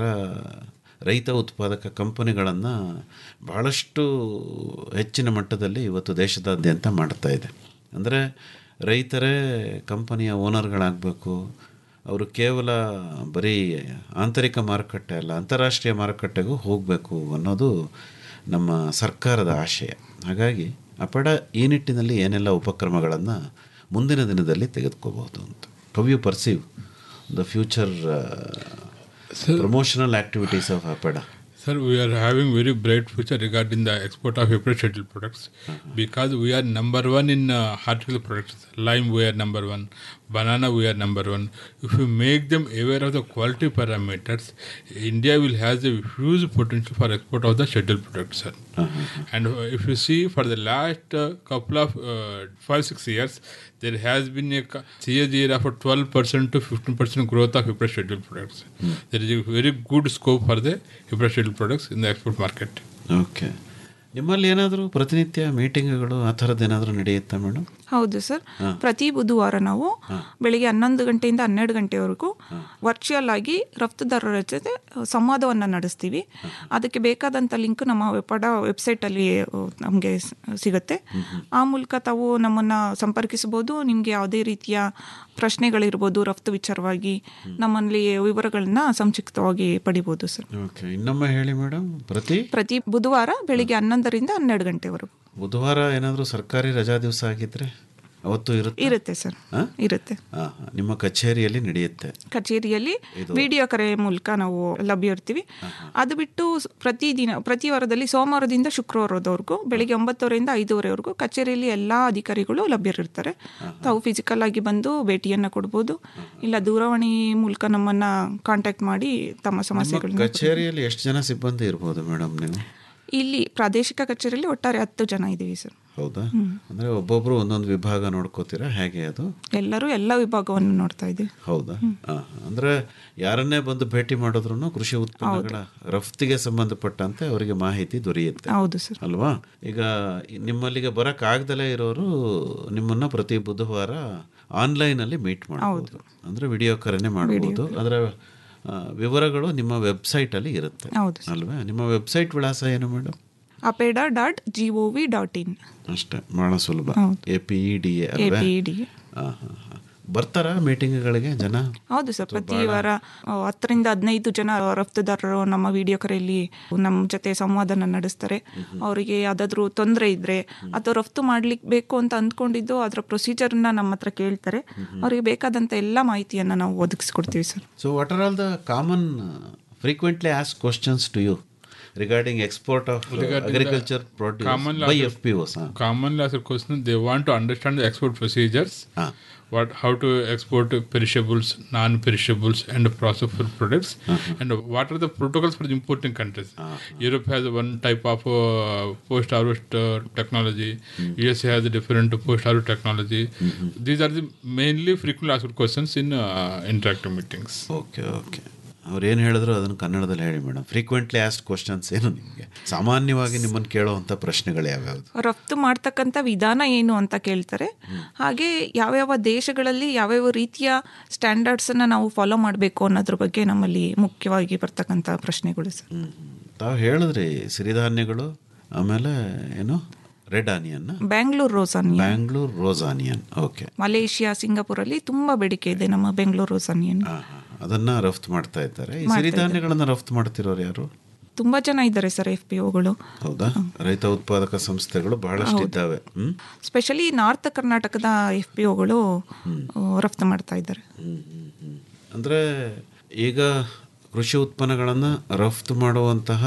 ರೈತ ಉತ್ಪಾದಕ ಕಂಪನಿಗಳನ್ನು ಬಹಳಷ್ಟು ಹೆಚ್ಚಿನ ಮಟ್ಟದಲ್ಲಿ ಇವತ್ತು ದೇಶದಾದ್ಯಂತ ಮಾಡ್ತಾ ಇದೆ ಅಂದರೆ ರೈತರೇ ಕಂಪನಿಯ ಓನರ್ಗಳಾಗಬೇಕು ಅವರು ಕೇವಲ ಬರೀ ಆಂತರಿಕ ಮಾರುಕಟ್ಟೆ ಅಲ್ಲ ಅಂತಾರಾಷ್ಟ್ರೀಯ ಮಾರುಕಟ್ಟೆಗೂ ಹೋಗಬೇಕು ಅನ್ನೋದು ನಮ್ಮ ಸರ್ಕಾರದ ಆಶಯ ಹಾಗಾಗಿ ಅಪಡ ಈ ನಿಟ್ಟಿನಲ್ಲಿ ಏನೆಲ್ಲ ಉಪಕ್ರಮಗಳನ್ನು ಮುಂದಿನ ದಿನದಲ್ಲಿ ತೆಗೆದುಕೋಬಹುದು ಅಂತ how you perceive the future promotional activities of APEDA Sir, we are having very bright future regarding the export of April scheduled products because we are number one in uh, horticultural products. Lime, we are number one. Banana, we are number one. If we make them aware of the quality parameters, India will have a huge potential for export of the scheduled products, sir. And uh, if you see for the last uh, couple of uh, five six years, there has been a ca- CAGR of 12% to 15% growth of April scheduled products. There is a very good scope for the April scheduled products in the export market. Okay ನಿಮ್ಮಲ್ಲಿ ಏನಾದರೂ ಪ್ರತಿನಿತ್ಯ ಮೀಟಿಂಗ್ಗಳು ಆ ಥರದ್ದು ಏನಾದರೂ ನಡೆಯುತ್ತಾ madam ಹೌದು sir ಹಾ. ಪ್ರತಿ ಬುಧವಾರ ನಾವು ಬೆಳಿಗ್ಗೆ ಹನ್ನೊಂದು ಗಂಟೆಯಿಂದ ಹನ್ನೆರಡು ಗಂಟೆವರೆಗೂ ವರ್ಚುವಲ್ ಆಗಿ ರಫ್ತುದಾರರ ಜೊತೆ ಸಂವಾದವನ್ನು ನಡೆಸ್ತೀವಿ ಅದಕ್ಕೆ ಬೇಕಾದಂಥ ಲಿಂಕ್ ನಮ್ಮ ವೆಪಡ ವೆಬ್ಸೈಟಲ್ಲಿ ನಮಗೆ ಸಿಗುತ್ತೆ ಆ ಮೂಲಕ ತಾವು ನಮ್ಮನ್ನು ಸಂಪರ್ಕಿಸಬಹುದು ನಿಮಗೆ ಯಾವುದೇ ರೀತಿಯ ಪ್ರಶ್ನೆಗಳಿರ್ಬೋದು ರಫ್ತು ವಿಚಾರವಾಗಿ ನಮ್ಮಲ್ಲಿ ವಿವರಗಳನ್ನ ಸಂಕ್ಷಿಪ್ತವಾಗಿ ಪಡಿಬೋದು ಸರ್ ಓಕೆ ಇನ್ನೊಮ್ಮೆ ಹೇಳಿ ಮೇಡಮ್ ಪ್ರತಿ ಪ್ರತಿ ಬುಧವಾರ ಬೆಳಿಗ್ಗೆ ಹನ್ನೊಂದರಿಂದ ಹನ್ನೆರಡು ಗಂಟೆವರೆಗೂ ಬುಧವಾರ ಏನಾದರೂ ಸರ್ಕಾರಿ ರಜಾ ದಿವಸ ಆಗಿದ್ರೆ ಅವತ್ತು ಇರುತ್ತೆ ಇರುತ್ತೆ ಸರ್ ಆ? ಇರುತ್ತೆ ಆ, ನಿಮ್ಮ ಕಚೇರಿಯಲ್ಲಿ ನಡೆಯುತ್ತೆ ಕಚೇರಿಯಲ್ಲಿ ಇದು- ವಿಡಿಯೋ ಕರೆ ಮೂಲಕ ನಾವು ಲಭ್ಯ ಇರ್ತೀವಿ ಅದು ಬಿಟ್ಟು ಸ್- ಪ್ರತಿದಿನ ಪ್ರತಿ ವಾರದಲ್ಲಿ ಸೋಮವಾರದಿಂದ ಶುಕ್ರವಾರದವರೆಗೂ ಬೆಳಿಗ್ಗೆ ಒಂಬತ್ತುವರೆಯಿಂದ ಐದೂವರೆವರೆಗೂ ಕಚೇರಿಯಲ್ಲಿ ಎಲ್ಲ ಅಧಿಕಾರಿಗಳು ಲಭ್ಯರಿರ್ತಾರೆ ತಾವು ಫಿಸಿಕಲ್ ಆಗಿ ಬಂದು ಭೇಟಿಯನ್ನು ಕೊಡ್ಬೋದು ಇಲ್ಲ ದೂರವಾಣಿ ಮೂಲಕ ನಮ್ಮನ್ನ ಕಾಂಟ್ಯಾಕ್ಟ್ ಮಾಡಿ ತಮ್ಮ ನಿಮ್ಮ ಸಮಸ್ಯೆಗಳನ್ನ ಕಚೇರಿಯಲ್ಲಿ ಎಷ್ಟು ಜನ ಸಿಬ್ಬಂದಿ ಇರ್ಬೋದು ಮೇಡಮ್ ನೀವು ಇಲ್ಲಿ ಪ್ರಾದೇಶಿಕ ಕಚೇರಿಯಲ್ಲಿ ಒಟ್ಟಾರೆ ಹತ್ತು ಜನ ಇದ್ದೀವಿ ಸರ್ ಹೌದಾ ಅಂದ್ರೆ ಒಬ್ಬೊಬ್ರು ಒಂದೊಂದು ವಿಭಾಗ ನೋಡ್ಕೋತೀರಾ ಹೇಗೆ ಅದು ಎಲ್ಲರೂ ಎಲ್ಲ ವಿಭಾಗವನ್ನು ನೋಡ್ತಾ ಇದ್ದೀವಿ ಹೌದಾ ಆ, ಅಂದ್ರೆ ಯಾರನ್ನೇ ಬಂದು ಭೇಟಿ ಮಾಡಿದ್ರು ಕೃಷಿ ಉತ್ಪನ್ನಗಳ ರಫ್ತಿಗೆ ಸಂಬಂಧಪಟ್ಟಂತೆ ಅವರಿಗೆ ಮಾಹಿತಿ ದೊರೆಯುತ್ತೆ ಹೌದು ಸರ್ ಅಲ್ವಾ ಈಗ ನಿಮ್ಮಲ್ಲಿಗೆ ಬರಕ್ ಆಗ್ದಲೇ ಇರೋರು ನಿಮ್ಮನ್ನ ಪ್ರತಿ ಬುಧವಾರ ಆನ್ಲೈನ್ ಅಲ್ಲಿ ಮೀಟ್ ಮಾಡಬಹುದು ಅಂದ್ರೆ ವಿಡಿಯೋ ಕರೆನೆ ಮಾಡಬಹುದು ಅದರ ಆ, ವಿವರಗಳು ನಿಮ್ಮ ವೆಬ್ಸೈಟ್ ಅಲ್ಲಿ ಇರುತ್ತೆ ಹೌದು ಅಲ್ವಾ ನಿಮ್ಮ ವೆಬ್ಸೈಟ್ ವಿಳಾಸ ಏನು madam APEDA dot G O V dot in ಅಷ್ಟೇ ಬಹಳ ಸುಲಭ ಹೌದು. A P E D A A ಅಲ್ವಾ ಪಿ ಡಿ ಆ, ಹಾ, ಹಾ. ಬರ್ತಾರಾ ಮೀಟಿಂಗ್ಗಳಿಗೆ ಜನ ಹೌದು ಸರ್ ಪ್ರತಿ ವಾರ ಆ, ಹತ್ತರಿಂದ ಹದಿನೈದು ಜನ ರಫ್ತುದಾರರು ನಮ್ಮ ವಿಡಿಯೋ ಕರೆಯಲ್ಲಿ ನಮ್ಮ ಜೊತೆ ಸಂವಾದನ ನಡೆಸ್ತಾರೆ ಅವರಿಗೆ ಯಾವುದಾದ್ರೂ ತೊಂದರೆ ಇದ್ರೆ ಅಥವಾ ರಫ್ತು ಮಾಡ್ಲಿಕ್ಕೆ ಬೇಕು ಅಂತ ಅಂದ್ಕೊಂಡಿದ್ದು ಅದರ ಪ್ರೊಸೀಜರ್ನ ನಮ್ಮ ಹತ್ರ ಕೇಳ್ತಾರೆ ಅವರಿಗೆ ಬೇಕಾದಂಥ ಎಲ್ಲ ಮಾಹಿತಿಯನ್ನು ನಾವು ಒದಗಿಸ್ಕೊಡ್ತೀವಿ sir so what are all the common frequently ask questions to you regarding export of Regarding the agriculture produce commonly by asked- F P Os Commonly asked question, they want to understand the export procedures, what how to export perishables, non-perishables, and processed food products, and what are the protocols for the importing countries. Europe has one type of uh, post-harvest uh, technology. USA has a different post-harvest technology. These are the mainly frequently asked questions in uh, interactive meetings. Okay okay ಅವ್ರು ಏನು ಹೇಳಿದ್ರು ಅದನ್ನು ಕನ್ನಡದಲ್ಲಿ ಹೇಳಿ madam frequently asked questions ಏನು ನಿಮಗೆ ಸಾಮಾನ್ಯವಾಗಿ ನಿಮ್ಮನ್ನು ಕೇಳುವಂಥ ಪ್ರಶ್ನೆಗಳು ಯಾವ್ಯಾವುದು ರಫ್ತು ಮಾಡ್ತಕ್ಕಂಥ ವಿಧಾನ ಏನು ಅಂತ ಕೇಳ್ತಾರೆ ಹಾಗೆ ಯಾವ್ಯಾವ ದೇಶಗಳಲ್ಲಿ ಯಾವ್ಯಾವ ರೀತಿಯ ಸ್ಟ್ಯಾಂಡರ್ಡ್ಸನ್ನು ನಾವು ಫಾಲೋ ಮಾಡಬೇಕು ಅನ್ನೋದ್ರ ಬಗ್ಗೆ ನಮ್ಮಲ್ಲಿ ಮುಖ್ಯವಾಗಿ ಬರ್ತಕ್ಕಂಥ ಪ್ರಶ್ನೆಗಳು ಸರ್ ತಾವು ಹೇಳಿದ್ರಿ ಸಿರಿಧಾನ್ಯಗಳು ಆಮೇಲೆ ಏನು red onion Bangalore rose onion Bangalore rose onion okay Malaysia ಸಿಂಗಾಪುರಲ್ಲಿ ತುಂಬಾ ಬೇಡಿಕೆ ಇದೆ ನಮ್ಮ ಬೆಂಗಳೂರು ರೋಸಾನಿಯನ್ ಅದನ್ನ ರಫ್ತು ಮಾಡ್ತಾ ಇದ್ದಾರೆ ಈ ಮಾಡ್ತಾ ಸಿರಿಧಾನ್ಯಗಳನ್ನ ರಫ್ತು ಮಾಡ್ತಿರೋರು ಯಾರು ತುಂಬಾ ಜನ ಇದ್ದಾರೆ ಸರ್ ಎಫ್ ಪಿ ಒಗಳು ಹೌದಾ ರೈತ ಉತ್ಪಾದಕ ಸಂಸ್ಥೆಗಳು ಬಹಳಷ್ಟು ಇದ್ದಾವೆ ಹ್ಮ್ ಸ್ಪೆಷಲಿ ನಾರ್ತ್ ಕರ್ನಾಟಕದ ಎಫ್ ಪಿ ಒಗಳು ರಫ್ತು ಮಾಡ್ತಾ ಇದ್ದಾರೆ ಅಂದ್ರೆ ಈಗ ಕೃಷಿ ಉತ್ಪನ್ನಗಳನ್ನು ರಫ್ತು ಮಾಡುವಂತಹ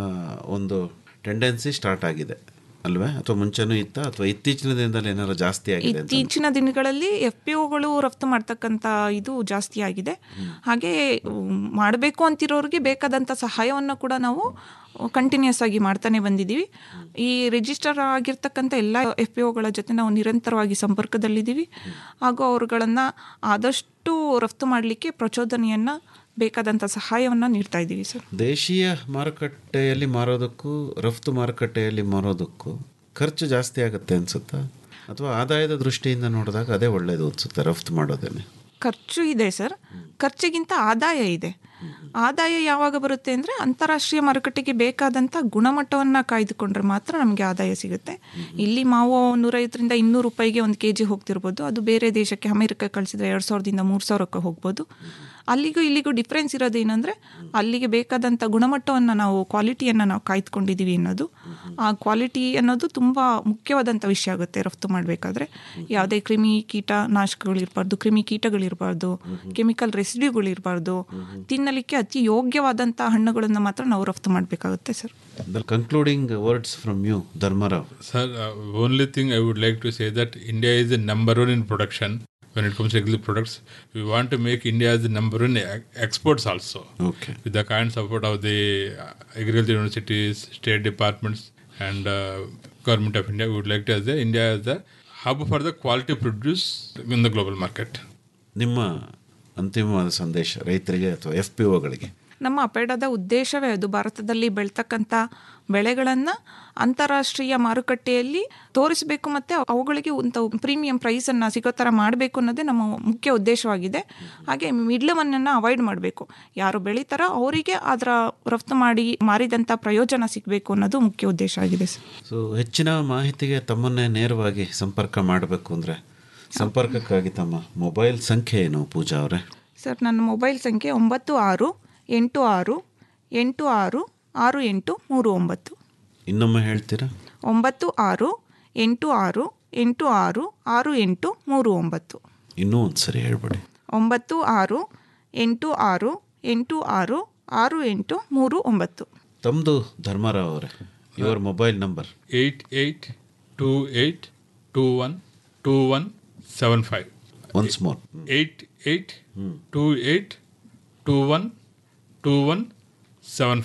ಒಂದು ಟೆಂಡೆನ್ಸಿ ಸ್ಟಾರ್ಟ್ ಆಗಿದೆ ಅಲ್ವೇ ಅಥವಾ ಮುಂಚೆನೂ ಇತ್ತ ಅಥವಾ ಇತ್ತೀಚಿನ ದಿನದಲ್ಲಿ ಏನಾದ್ರು ಜಾಸ್ತಿ ಆಗಿದೆ ಅಂತ ಇತ್ತೀಚಿನ ದಿನಗಳಲ್ಲಿ ಎಫ್ ಪಿ ಒಗಳು ರಫ್ತು ಮಾಡ್ತಕ್ಕಂಥ ಇದು ಜಾಸ್ತಿ ಆಗಿದೆ ಹಾಗೆ ಮಾಡಬೇಕು ಅಂತಿರೋರಿಗೆ ಬೇಕಾದಂಥ ಸಹಾಯವನ್ನು ಕೂಡ ನಾವು ಕಂಟಿನ್ಯೂಸ್ ಆಗಿ ಮಾಡ್ತಾನೆ ಬಂದಿದ್ದೀವಿ ಈ ರಿಜಿಸ್ಟರ್ ಆಗಿರ್ತಕ್ಕಂಥ ಎಲ್ಲ ಎಫ್ ಪಿ ಒಗಳ ಜೊತೆ ನಾವು ನಿರಂತರವಾಗಿ ಸಂಪರ್ಕದಲ್ಲಿದ್ದೀವಿ ಹಾಗೂ ಅವರುಗಳನ್ನು ಆದಷ್ಟು ರಫ್ತು ಮಾಡಲಿಕ್ಕೆ ಪ್ರಚೋದನೆಯನ್ನು ಬೇಕಾದಂಥ ಸಹಾಯವನ್ನು ನೀಡ್ತಾ ಇದ್ದೀವಿ ಸರ್ ದೇಶೀಯ ಮಾರುಕಟ್ಟೆಯಲ್ಲಿ ಮಾರೋದಕ್ಕೂ ರಫ್ತು ಮಾರುಕಟ್ಟೆಯಲ್ಲಿ ಮಾರೋದಕ್ಕೂ ಖರ್ಚು ಜಾಸ್ತಿ ಆಗುತ್ತೆ ಅನ್ಸುತ್ತಾ ಅಥವಾ ಆದಾಯದ ದೃಷ್ಟಿಯಿಂದ ನೋಡಿದಾಗ ಅದೇ ಒಳ್ಳೇದು ಅನ್ಸುತ್ತೆ ರಫ್ತು ಮಾಡೋದೇನೆ ಖರ್ಚು ಇದೆ ಸರ್ ಖರ್ಚಿಗಿಂತ ಆದಾಯ ಇದೆ ಆದಾಯ ಯಾವಾಗ ಬರುತ್ತೆ ಅಂದರೆ ಅಂತಾರಾಷ್ಟ್ರೀಯ ಮಾರುಕಟ್ಟೆಗೆ ಬೇಕಾದಂಥ ಗುಣಮಟ್ಟವನ್ನು ಕಾಯ್ದುಕೊಂಡ್ರೆ ಮಾತ್ರ ನಮಗೆ ಆದಾಯ ಸಿಗುತ್ತೆ ಇಲ್ಲಿ ಮಾವು ನೂರೈವತ್ತರಿಂದ ಇನ್ನೂರು ರೂಪಾಯಿಗೆ ಒಂದು ಕೆ ಜಿ ಹೋಗ್ತಿರ್ಬೋದು ಅದು ಬೇರೆ ದೇಶಕ್ಕೆ ಅಮೆರಿಕ ಕಳಿಸಿದ್ರೆ ಎರಡು ಸಾವಿರದಿಂದ ಮೂರು ಸಾವಿರಕ್ಕೆ ಹೋಗ್ಬೋದು ಅಲ್ಲಿಗೂ ಇಲ್ಲಿಗೂ ಡಿಫ್ರೆನ್ಸ್ ಇರೋದೇನೆಂದರೆ ಅಲ್ಲಿಗೆ ಬೇಕಾದಂಥ ಗುಣಮಟ್ಟವನ್ನು ನಾವು ಕ್ವಾಲಿಟಿಯನ್ನು ನಾವು ಕಾಯ್ದುಕೊಂಡಿದ್ದೀವಿ ಅನ್ನೋದು ಆ ಕ್ವಾಲಿಟಿ ಅನ್ನೋದು ತುಂಬ ಮುಖ್ಯವಾದಂಥ ವಿಷಯ ಆಗುತ್ತೆ ರಫ್ತು ಮಾಡಬೇಕಾದ್ರೆ ಯಾವುದೇ ಕ್ರಿಮಿ ಕೀಟ ನಾಶಕಗಳಿರಬಾರ್ದು ಕ್ರಿಮಿ ಕೀಟಗಳಿರಬಾರ್ದು ಕೆಮಿಕಲ್ ರೆಸಿಡ್ಯೂಗಳಿರಬಾರ್ದು ತಿನ್ನಲಿಕ್ಕೆ ಅತಿ ಯೋಗ್ಯವಾದಂಥ ಹಣ್ಣುಗಳನ್ನು ಮಾತ್ರ ನಾವು ರಫ್ತು ಮಾಡಬೇಕಾಗುತ್ತೆ sir the concluding words from you Dharmarao Sir, uh, only thing I would like to say that India is the number one in production when it comes to agri products. We want to make India as the number one in ex- exports also. Okay. With the kind support of the uh, agriculture universities, state departments, and uh, government of India, we would like to as the India as the hub for the quality produce in the global market. ನಿಮ್ಮ ಅಂತಿಮವಾದ ಸಂದೇಶ ರೈತರಿಗೆ ಅಥವಾ F P ಒಗಳಿಗೆ ನಮ್ಮ ಅಪೇಡದ ಉದ್ದೇಶವೇ ಅದು ಭಾರತದಲ್ಲಿ ಬೆಳ್ತಕ್ಕಂಥ ಬೆಳೆಗಳನ್ನು ಅಂತಾರಾಷ್ಟ್ರೀಯ ಮಾರುಕಟ್ಟೆಯಲ್ಲಿ ತೋರಿಸಬೇಕು ಮತ್ತು ಅವುಗಳಿಗೆ ಒಂದು ಪ್ರೀಮಿಯಂ ಪ್ರೈಸನ್ನು ಸಿಗೋ ಥರ ಮಾಡಬೇಕು ಅನ್ನೋದೇ ನಮ್ಮ ಮುಖ್ಯ ಉದ್ದೇಶವಾಗಿದೆ ಹಾಗೆ ಮಿಡ್ಲಮನ್ನನ್ನು ಅವಾಯ್ಡ್ ಮಾಡಬೇಕು ಯಾರು ಬೆಳೀತಾರೋ ಅವರಿಗೆ ಅದರ ರಫ್ತು ಮಾಡಿ ಮಾರಿದಂಥ ಪ್ರಯೋಜನ ಸಿಗಬೇಕು ಅನ್ನೋದು ಮುಖ್ಯ ಉದ್ದೇಶ ಆಗಿದೆ ಸರ್ ಸೊ ಹೆಚ್ಚಿನ ಮಾಹಿತಿಗೆ ತಮ್ಮನ್ನೇ ನೇರವಾಗಿ ಸಂಪರ್ಕ ಮಾಡಬೇಕು ಅಂದರೆ ಸಂಪರ್ಕಕ್ಕಾಗಿ ತಮ್ಮ ಮೊಬೈಲ್ ಸಂಖ್ಯೆ ಏನು ಪೂಜಾ ಅವರೇ ಸರ್ ನನ್ನ ಮೊಬೈಲ್ ಸಂಖ್ಯೆ ಒಂಬತ್ತು ಆರು ಎಂಟು ಆರು ಎಂಟು ಆರು ಆರು ಎಂಟು ಮೂರು ಒಂಬತ್ತು ಇನ್ನೊಮ್ಮೆ ಹೇಳ್ತೀರಾ ಒಂಬತ್ತು ಆರು ಎಂಟು ಆರು ಎಂಟು ಆರು ಆರು ಎಂಟು ಮೂರು ಒಂಬತ್ತು ಇನ್ನೂ ಒಂದು ಸರಿ ಹೇಳ್ಬಿಡಿ ಒಂಬತ್ತು ಆರು ಎಂಟು ಆರು ಎಂಟು ಆರು ಆರು ಎಂಟು ಮೂರು ಒಂಬತ್ತು ತಮ್ಮದು ಧರ್ಮರಾವ್ ಅವರೇ your mobile number eight eight two eight two one two one seven five once more eight eight two eight two one two one seven five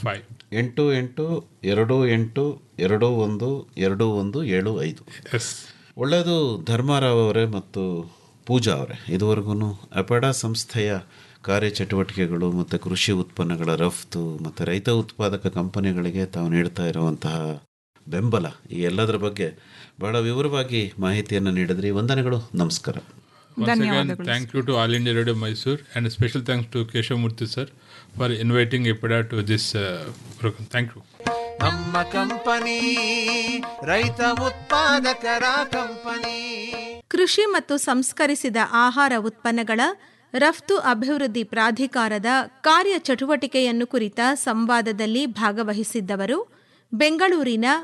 ಎಂಟು ಎಂಟು ಎರಡು ಎಂಟು ಎರಡು ಒಂದು ಎರಡು ಒಂದು ಏಳು ಐದು ಒಳ್ಳೆಯದು ಧರ್ಮಾರಾವ್ ಅವರೇ ಮತ್ತು ಪೂಜಾ ಅವರೇ ಇದುವರೆಗೂ ಅಪೆಡಾ ಸಂಸ್ಥೆಯ ಕಾರ್ಯಚಟುವಟಿಕೆಗಳು ಮತ್ತು ಕೃಷಿ ಉತ್ಪನ್ನಗಳ ರಫ್ತು ಮತ್ತು ರೈತ ಉತ್ಪಾದಕ ಕಂಪನಿಗಳಿಗೆ ತಾವು ನೀಡ್ತಾ ಇರುವಂತಹ ಬೆಂಬಲ ಈ ಎಲ್ಲದರ ಬಗ್ಗೆ ಬಹಳ ವಿವರವಾಗಿ ಮಾಹಿತಿಯನ್ನು ನೀಡಿದ್ರಿ ವಂದನೆಗಳು ನಮಸ್ಕಾರ Once again, thank you to All India Radio Mysore and a special thanks to Keshavmurthy sir for inviting EPIDA to this uh, program. Thank you. ನಮ್ಮ ಕಂಪನಿ ರೈತ ಉತ್ಪಾದಕರ ಕಂಪನಿ ಕೃಷಿ ಮತ್ತು ಸಂಸ್ಕರಿಸಿದ ಆಹಾರ ಉತ್ಪನ್ನಗಳ ರಫ್ತು ಅಭಿವೃದ್ಧಿ ಪ್ರಾಧಿಕಾರದ ಕಾರ್ಯಚಟುವಟಿಕೆಯನ್ನು ಕುರಿತ ಸಂವಾದದಲ್ಲಿ ಭಾಗವಹಿಸಿದ್ದವರು ಬೆಂಗಳೂರಿನ